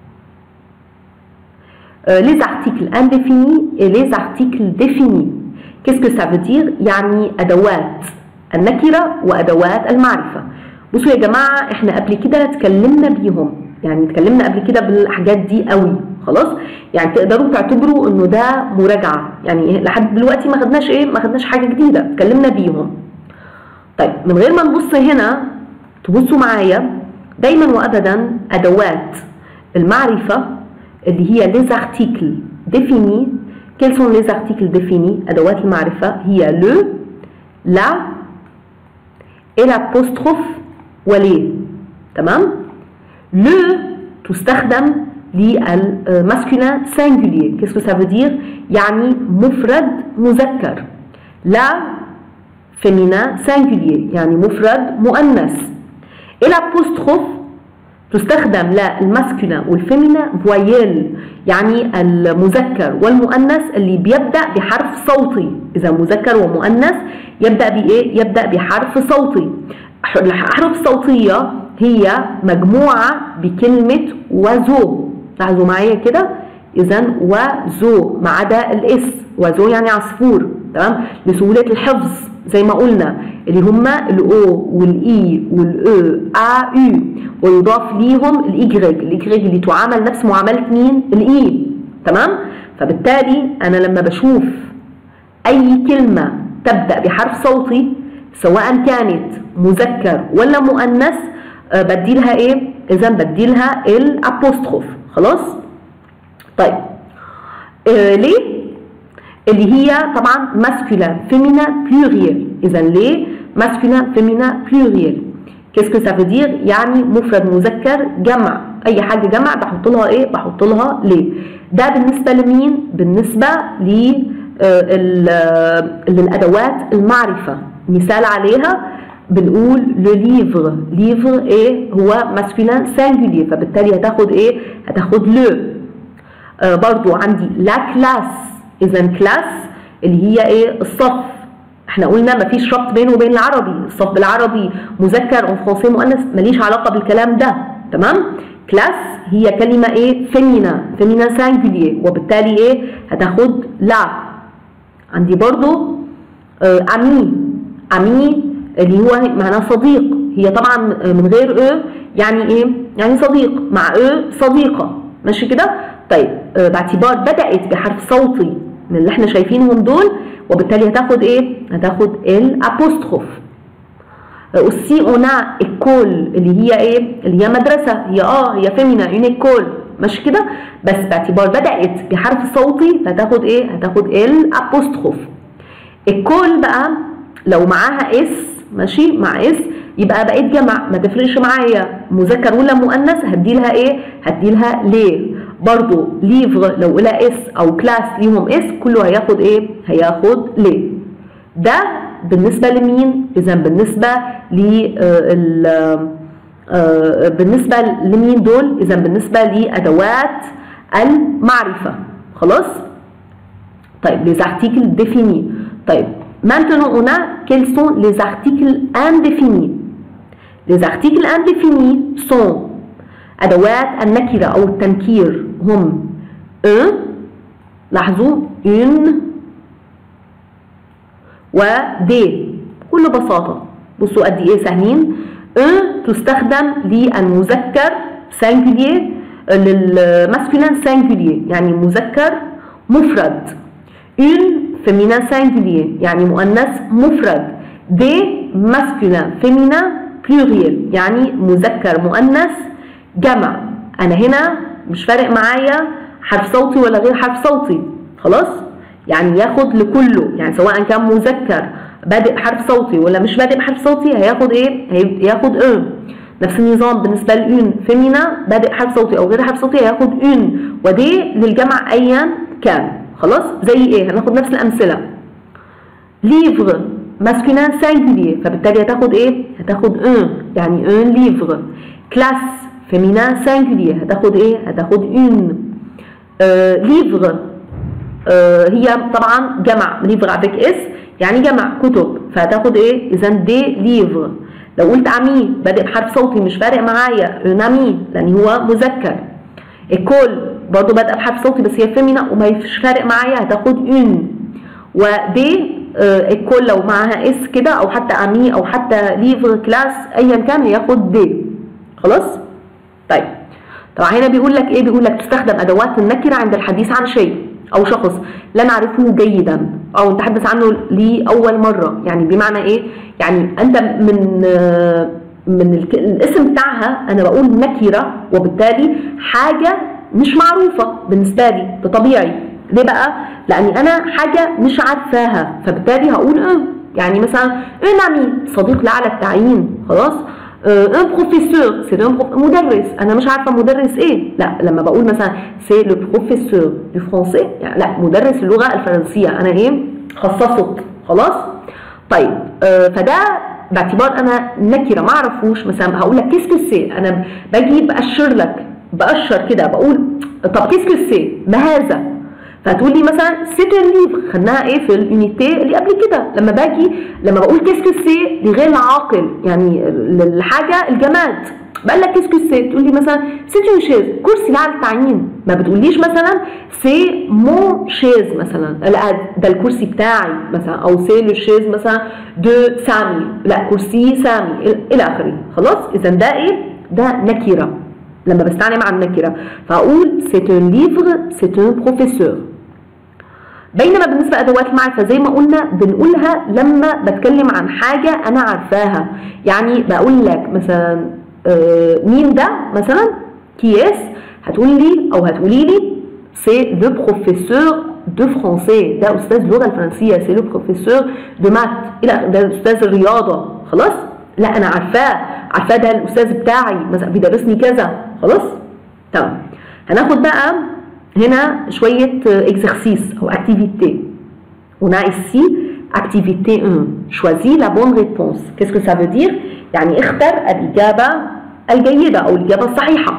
Euh, les articles indéfinis et les articles définis. Qu'est-ce que ça veut dire يعني أدوات النكرة وأدوات المعرفة. بصوا يا جماعة احنا قبل كده اتكلمنا بيهم يعني اتكلمنا قبل كده بالحاجات دي قوي خلاص يعني تقدروا تعتبروا انه ده مراجعه يعني لحد دلوقتي ما خدناش ايه ما خدناش حاجه جديده اتكلمنا بيهم طيب من غير ما نبص هنا تبصوا معايا دايما وابدا ادوات المعرفه اللي هي les articles définis quels sont les articles définis ادوات المعرفه هي le la et l'apostrophe وليه تمام le تستخدم للماسكولين سينجولير qu'est-ce que ça veut dire يعني مفرد مذكر لا féminin singulier يعني مفرد مؤنث et l'apostrophe تستخدم للماسكولين والفيمينا فويل يعني المذكر والمؤنث اللي بيبدا بحرف صوتي اذا مذكر ومؤنث يبدا بايه يبدا بحرف صوتي الحرف الصوتيه هي مجموعه بكلمه وزو لاحظوا معايا كده اذا وزو ما عدا الاس وزو يعني عصفور تمام لسهوله الحفظ زي ما قلنا اللي هما الاو والاي والاو ا يو ويضاف ليهم الايجريج الايجريج اللي تعامل نفس معامله مين الاي تمام فبالتالي انا لما بشوف اي كلمه تبدا بحرف صوتي سواء كانت مذكر ولا مؤنث أه بدي لها ايه اذا بدي لها الابوستروف خلاص طيب آه ليه اللي هي طبعا ماسكولين فيمينا بلوريال اذا ليه ماسكولين فيمينا بلوريال كيس كو سا دير يعني مفرد مذكر جمع اي حاجه جمع بحط لها ايه بحط لها ليه ده بالنسبه لمين بالنسبه ل للادوات المعرفه مثال عليها بنقول لو ليفر ليفر ايه هو ماسكولين سينجولير فبالتالي هتاخد ايه هتاخد لو آه برضو عندي لا كلاس اذا كلاس اللي هي ايه الصف احنا قلنا مفيش ربط بينه وبين العربي الصف بالعربي مذكر او فرنسي مؤنث ماليش علاقه بالكلام ده تمام كلاس هي كلمه ايه فيمينا فيمينا سينجولير وبالتالي ايه هتاخد لا عندي برضو آه امي امي اللي هو معناه صديق هي طبعا من غير او يعني ايه يعني صديق مع او صديقه ماشي كده طيب اه باعتبار بدات بحرف صوتي من اللي احنا شايفينهم دول وبالتالي هتاخد ايه هتاخد الابوستروف aussi on a école اللي هي ايه اللي هي مدرسه هي اه هي فيمينا اون ايكول ماشي كده بس باعتبار بدات بحرف صوتي فهتاخد ايه هتاخد الابوستروف الكول بقى لو معاها اس ماشي مع اس يبقى بقيت جمع ما تفرقش معايا مذكر ولا مؤنث هدي لها ايه هدي لها ليه برضو ليفر لو لها اس او كلاس ليهم اس كله هياخد ايه هياخد ليه ده بالنسبه لمين اذا بالنسبه ل بالنسبه لمين دول اذا بالنسبه لادوات المعرفه خلاص طيب les articles définis طيب Maintenant, on a quels sont les articles indéfinis. Les articles indéfinis sont أدوات النكرة أو التنكير هم un لاحظوا une و des بكل بساطة بصوا قد إيه سهلين un تستخدم للمذكر singulier للماسكولين singulier يعني مذكر مفرد une féminin singulier يعني مؤنث مفرد des masculin féminin pluriel يعني مذكر مؤنث جمع انا هنا مش فارق معايا حرف صوتي ولا غير حرف صوتي خلاص يعني ياخد لكله يعني سواء كان مذكر بادئ حرف صوتي ولا مش بادئ بحرف صوتي هياخد ايه هياخد ان نفس النظام بالنسبه لأون فيمينا بادئ حرف صوتي او غير حرف صوتي هياخد اون ودي للجمع ايا كان خلاص زي ايه هناخد نفس الامثله ليفر ماسكولين سينجولير فبالتالي هتاخد ايه هتاخد ان يعني ان ليفر كلاس فيمينان سينجولير هتاخد ايه هتاخد اون آه ليفر آه هي طبعا جمع ليفر افيك اس يعني جمع كتب فهتاخد ايه اذا دي ليفر لو قلت امي بادئ بحرف صوتي مش فارق معايا اون امي لان هو مذكر الكل برضه بادئه بحرف صوتي بس هي فيمينا وما مش فارق معايا هتاخد اون ودي آه الكل لو معاها اس كده او حتى امي او حتى ليفر كلاس ايا كان هياخد دي خلاص طيب طبعا هنا بيقول لك ايه بيقول لك تستخدم ادوات النكره عند الحديث عن شيء او شخص لا نعرفه جيدا او نتحدث عنه لاول مره يعني بمعنى ايه يعني انت من آه من الاسم بتاعها انا بقول نكره وبالتالي حاجه مش معروفه بالنسبه لي ده طبيعي ليه بقى؟ لاني انا حاجه مش عارفاها فبالتالي هقول اه يعني مثلا ان امي صديق لاعلى التعيين خلاص ان بروفيسور سي مدرس انا مش عارفه مدرس ايه لا لما بقول مثلا سي لو بروفيسور دو فرونسي يعني لا مدرس اللغه الفرنسيه انا ايه خصصت خلاص طيب آه فده باعتبار انا نكره ما اعرفوش مثلا هقول لك كيسكو سي انا باجي باشر لك باشر كده بقول طب كيسكو سي ما هذا فتقول لي مثلا سيت ليفر خدناها ايه في اليونيتي اللي قبل كده لما باجي لما بقول كيسكو سي لغير العاقل يعني الحاجه الجماد بقول لك كيسكو سي تقول لي مثلا سيت اون شيز كرسي لا على التعيين ما بتقوليش مثلا سي مون شيز مثلا لا ده الكرسي بتاعي مثلا او سي لو شيز مثلا دو سامي لا كرسي سامي الى اخره خلاص اذا ده ايه ده نكره لما بستعلم عن نكره فاقول سيت اون ليفر سيت اون بروفيسور بينما بالنسبه لادوات المعرفه زي ما قلنا بنقولها لما بتكلم عن حاجه انا عارفاها يعني بقول لك مثلا آه مين ده مثلا كياس هتقول لي او هتقولي لي سي لو بروفيسور دو فرونسي ده استاذ اللغه الفرنسيه سي لو بروفيسور دو مات الى ده استاذ الرياضه خلاص لا انا عارفاه عارفاه ده الاستاذ بتاعي مثلا بيدرسني كذا خلاص تمام هناخد بقى هنا شوية exercice أو activité. On a ici activité 1. Choisis la bonne réponse. Qu'est-ce que ça veut dire؟ يعني اختر الإجابة الجيدة أو الإجابة الصحيحة.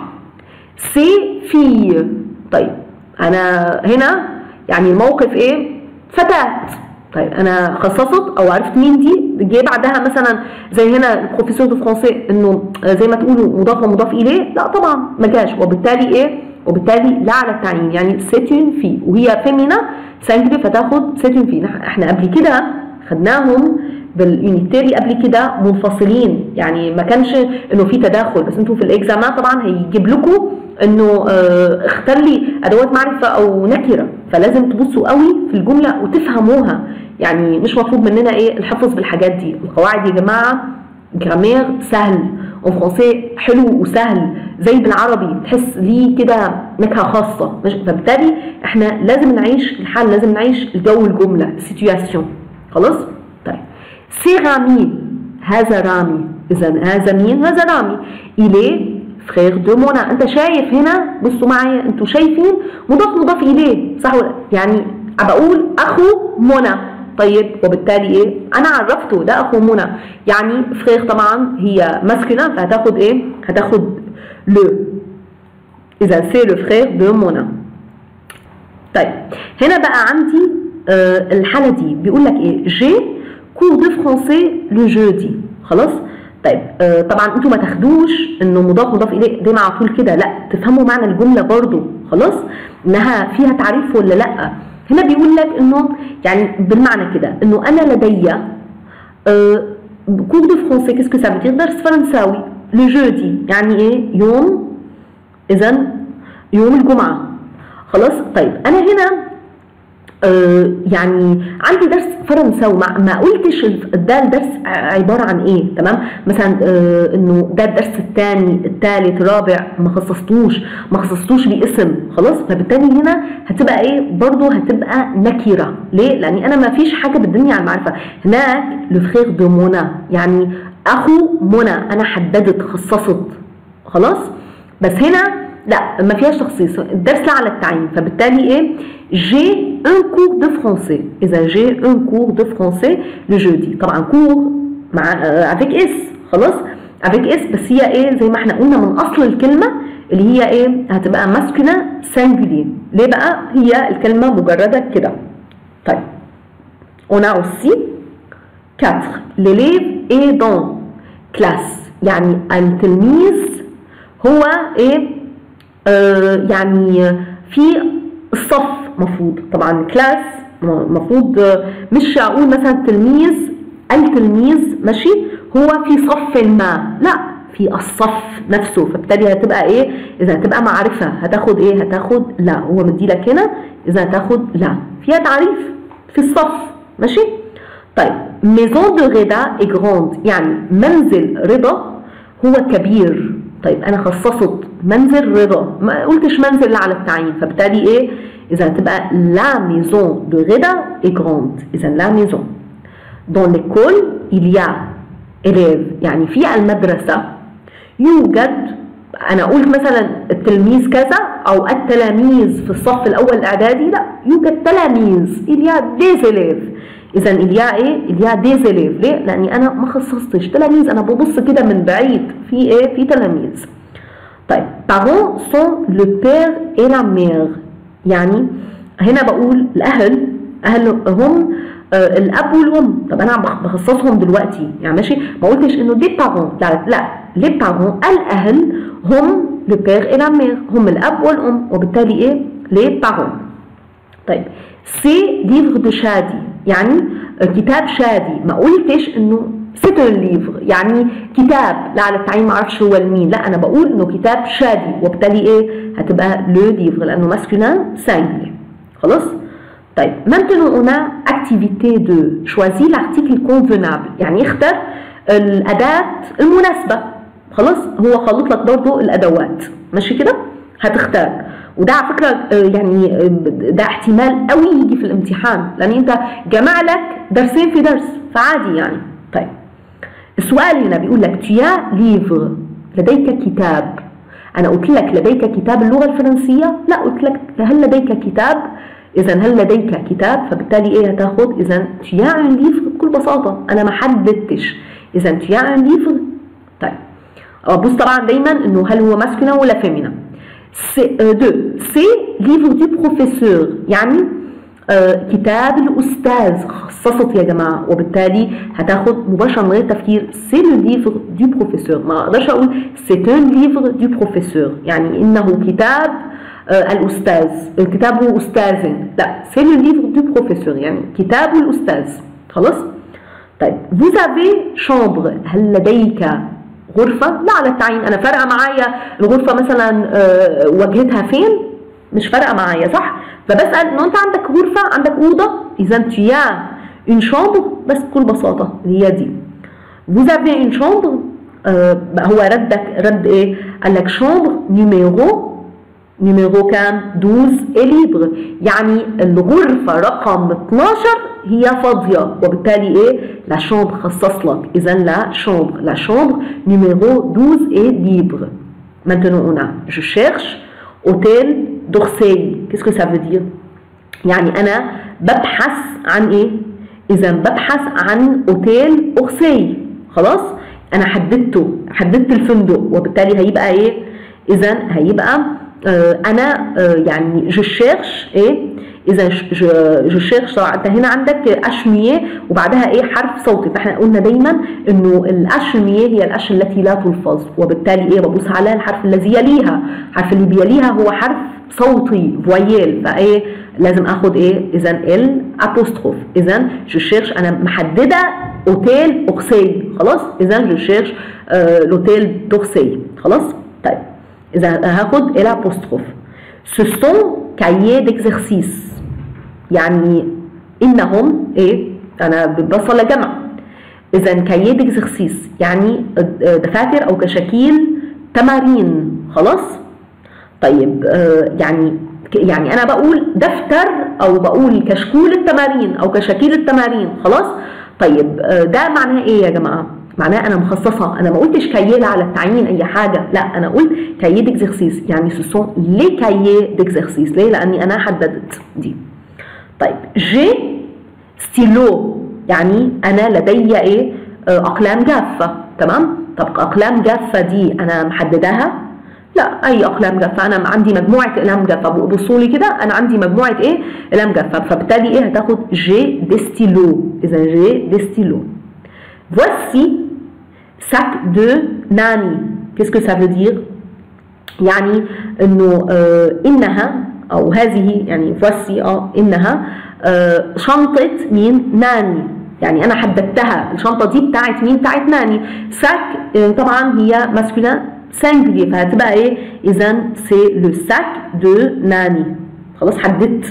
سي في طيب أنا هنا يعني الموقف إيه؟ فتاة. طيب أنا خصصت أو عرفت مين دي جه بعدها مثلا زي هنا البروفيسور دو فرونسي إنه زي ما تقولوا مضاف ومضاف إليه لا طبعا ما جاش وبالتالي إيه؟ وبالتالي لا على التعيين يعني سيتين في وهي فيمينا سانجري فتاخد سيتين في احنا قبل كده خدناهم باليونيتيري قبل كده منفصلين يعني ما كانش انه في تداخل بس انتوا في الاكزامان طبعا هيجيب لكم انه اه اختار لي ادوات معرفه او نكره فلازم تبصوا قوي في الجمله وتفهموها يعني مش مطلوب مننا ايه الحفظ بالحاجات دي القواعد يا جماعه جرامير سهل اون فرونسي حلو وسهل زي بالعربي تحس ليه كده نكهه خاصه فبالتالي احنا لازم نعيش الحال لازم نعيش الجو الجمله السيتوياسيون خلاص طيب سي رامي هذا رامي اذا هذا مين هذا رامي اليه فرير دو مونا انت شايف هنا بصوا معايا انتوا شايفين مضاف مضاف اليه صح يعني بقول اخو منى طيب وبالتالي ايه انا عرفته ده اخو منى يعني فرير طبعا هي ماسكولين فهتاخد ايه هتاخد لو اذا سي لو فرير دو منى طيب هنا بقى عندي آه الحاله دي بيقول لك ايه جي كور دو فرونسي لو جودي خلاص طيب آه طبعا انتوا ما تاخدوش انه مضاف مضاف اليه دايما على طول كده لا تفهموا معنى الجمله برضو خلاص انها فيها تعريف ولا لا هنا بيقول لك انه يعني بالمعنى كده انه انا لدي كور دو فرونسي كيسكو سا درس فرنساوي لو جودي يعني ايه يوم اذا يوم الجمعه خلاص طيب انا هنا آه يعني عندي درس فرنساوي ما, ما قلتش ده الدرس عباره عن ايه تمام مثلا آه انه ده الدرس الثاني الثالث الرابع ما خصصتوش ما خصصتوش باسم خلاص فبالتالي هنا هتبقى ايه برضو هتبقى نكره ليه لاني انا ما فيش حاجه بتدلني على المعرفه هناك لو فرير دو مونا يعني اخو منى انا حددت خصصت خلاص بس هنا لا ما فيهاش تخصيص الدرس لا على التعيين فبالتالي ايه جي ان كور دو فرونسي اذا جي ان كور دو فرونسي لو جودي طبعا كور مع افيك اس خلاص افيك اس بس هي ايه زي ما احنا قلنا من اصل الكلمه اللي هي ايه هتبقى ماسكولا سانجولي ليه بقى هي الكلمه مجرده كده طيب on a aussi 4 l'élève est dans classe يعني التلميذ هو ايه آه يعني في الصف مفروض طبعا كلاس مفروض مش اقول مثلا تلميذ التلميذ ماشي هو في صف ما لا في الصف نفسه فبالتالي هتبقى ايه اذا هتبقى معرفه هتاخد ايه هتاخد لا هو مديلك هنا اذا هتاخد لا فيها تعريف في الصف ماشي طيب ميزون دو رضا اي جراند يعني منزل رضا هو كبير طيب انا خصصت منزل رضا ما قلتش منزل على التعيين فبالتالي ايه اذا هتبقى لا ميزون دو رضا اي جراند اذا لا ميزون دون ليكول il y a élève يعني في المدرسة يوجد انا قلت مثلا التلميذ كذا او التلاميذ في الصف الاول الاعدادي لا يوجد تلاميذ il y a des élèves اذا اليا ايه اليا ديزيليف ليه لاني انا ما خصصتش تلاميذ انا ببص كده من بعيد في ايه في تلاميذ طيب parents sont le père et la mère يعني هنا بقول الاهل اهل هم آه الاب والام طب انا بخصصهم دلوقتي يعني ماشي ما قلتش انه دي بارون لا لا لي بارون الاهل هم لو بير اي لا مير هم الاب والام وبالتالي ايه لي بارون طيب سي ليفر دو شادي يعني كتاب شادي ما قلتش انه سيت ليفر يعني كتاب لا على التعيين ما اعرفش هو لمين لا انا بقول انه كتاب شادي وبالتالي ايه هتبقى لو ليفر لانه ماسكولين سانجلي خلاص طيب maintenant on a activité 2 choisis l'article convenable يعني اختر الاداه المناسبه خلاص هو خلط لك برضه الادوات ماشي كده هتختار وده على فكره يعني ده احتمال قوي يجي في الامتحان لان انت جمع لك درسين في درس فعادي يعني طيب السؤال هنا بيقول لك تيا ليفر لديك كتاب انا قلت لك لديك كتاب اللغه الفرنسيه لا قلت لك هل لديك كتاب اذا هل لديك كتاب فبالتالي ايه هتاخد اذا تيا ان ليفر بكل بساطه انا ما حددتش اذا تيا ان ليفر طيب بص طبعا دايما انه هل هو ماسكولا ولا فيمينا دو سي ليفر دو بروفيسور يعني آه كتاب الاستاذ خصصت يا جماعه وبالتالي هتاخد مباشره من غير تفكير سي لو ليفر دو بروفيسور ما اقدرش اقول سي ان ليفر دو بروفيسور يعني انه كتاب آه الاستاذ كتاب استاذ لا سي لو ليفر دو بروفيسور يعني كتاب الاستاذ خلاص طيب vous avez chambre هل لديك غرفة لا على التعيين أنا فارقة معايا الغرفة مثلا أه واجهتها فين مش فارقة معايا صح فبسأل إنه أنت عندك غرفة عندك أوضة إذا تيا une chambre بس بكل بساطة هي دي vous avez une chambre أه هو ردك رد إيه قال لك chambre numéro نيميرو كام 12 ليبر يعني الغرفة رقم 12 هي فاضية وبالتالي ايه لا شامبر خصص لك اذا لا شامبر لا شامبر نيميرو 12 est libre maintenant on a je cherche hôtel d'Orsay qu'est-ce que ça veut dire يعني انا ببحث عن ايه اذا ببحث عن اوتيل اورسي خلاص انا حددته حددت الفندق وبالتالي هيبقى ايه اذا هيبقى آه، انا آه، يعني جو شيرش ايه اذا جو شيرش طبعا انت هنا عندك اشميه وبعدها ايه حرف صوتي فاحنا قلنا دايما انه الاشميه هي الاش التي لا تلفظ وبالتالي ايه ببص على الحرف الذي يليها الحرف اللي بيليها هو حرف صوتي فويل فايه لازم اخد ايه اذا ال ابوستروف اذا جو شيرش انا محدده اوتيل اوكسي خلاص اذا جو شيرش لوتيل دوكسي خلاص طيب اذا هاخد ال ابوستروف ce sont cahiers d'exercice يعني انهم ايه انا ببصل لجمع اذا كاييه ديكزرسيس يعني دفاتر او كشاكيل تمارين خلاص طيب آه يعني يعني انا بقول دفتر او بقول كشكول التمارين او كشاكيل التمارين خلاص طيب آه ده معناه ايه يا جماعه معناه انا مخصصه انا ما قلتش كاييه على التعيين اي حاجه لا انا قلت كاييه ديكزرسيس يعني سو سون لي كاييه ديكزرسيس ليه لاني انا حددت دي طيب جي ستيلو يعني انا لدي ايه اقلام جافه تمام طب اقلام جافه دي انا محدداها لا اي اقلام جافه انا عندي مجموعه اقلام جافه بصوا لي كده انا عندي مجموعه ايه اقلام جافه فبالتالي ايه هتاخد جي دي ستيلو اذا جي دي ستيلو voici sac de nani qu'est-ce que ça veut dire يعني انه آه انها او هذه يعني voici اه انها آه شنطه مين ناني يعني انا حددتها الشنطه دي بتاعت مين بتاعت ناني ساك آه طبعا هي ماسكولين سانجلي فهتبقى ايه اذا سي لو ساك دو ناني خلاص حددت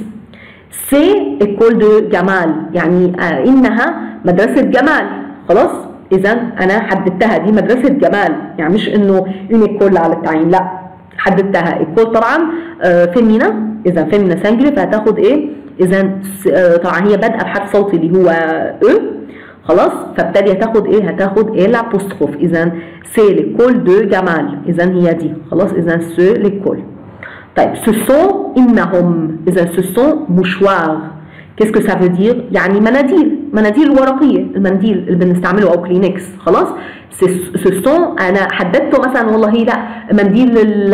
سي ايكول دو جمال يعني آه انها مدرسه جمال خلاص اذا انا حددتها دي مدرسه جمال يعني مش انه اون ايكول على التعيين لا حددتها ايكول طبعا آه فيمينا اذا فيمينا سانجلي فهتاخد ايه اذا آه طبعا هي بادئه بحرف صوتي اللي هو او خلاص فبالتالي هتاخد ايه هتاخد ايه لابوستروف اذا سي ليكول دو جمال اذا هي دي خلاص اذا سو ليكول طيب سو سون انهم اذا سو سون مشوار كيس كو سافو دير يعني مناديل مناديل ورقيه المنديل اللي بنستعمله او كلينكس خلاص سون انا حددته مثلا والله لا منديل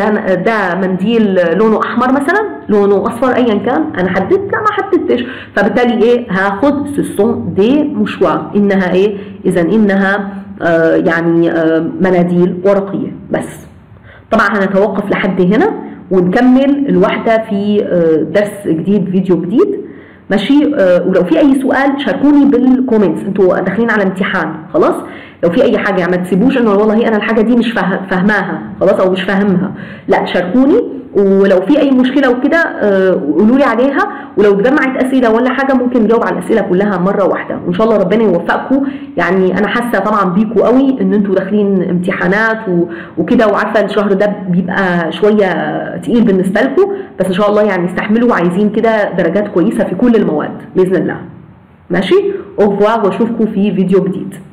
ده منديل لونه احمر مثلا لونه اصفر ايا كان انا حددت لا ما حددتش فبالتالي ايه هاخد سون دي مشوار انها ايه اذا انها آه يعني آه مناديل ورقيه بس طبعا هنتوقف لحد هنا ونكمل الواحده في آه درس جديد فيديو جديد ماشي آه ولو في اي سؤال شاركوني بالكومنتس انتوا داخلين على امتحان خلاص لو في اي حاجه يعني ما تسيبوش انه والله انا الحاجه دي مش فاهماها خلاص او مش فاهمها لا شاركوني ولو في اي مشكله وكده آه قولوا لي عليها ولو اتجمعت اسئله ولا حاجه ممكن نجاوب على الاسئله كلها مره واحده وان شاء الله ربنا يوفقكم يعني انا حاسه طبعا بيكوا قوي ان انتوا داخلين امتحانات وكده وعارفه الشهر ده بيبقى شويه تقيل بالنسبه لكم بس ان شاء الله يعني استحملوا وعايزين كده درجات كويسه في كل المواد باذن الله ماشي اوفوار واشوفكم في فيديو جديد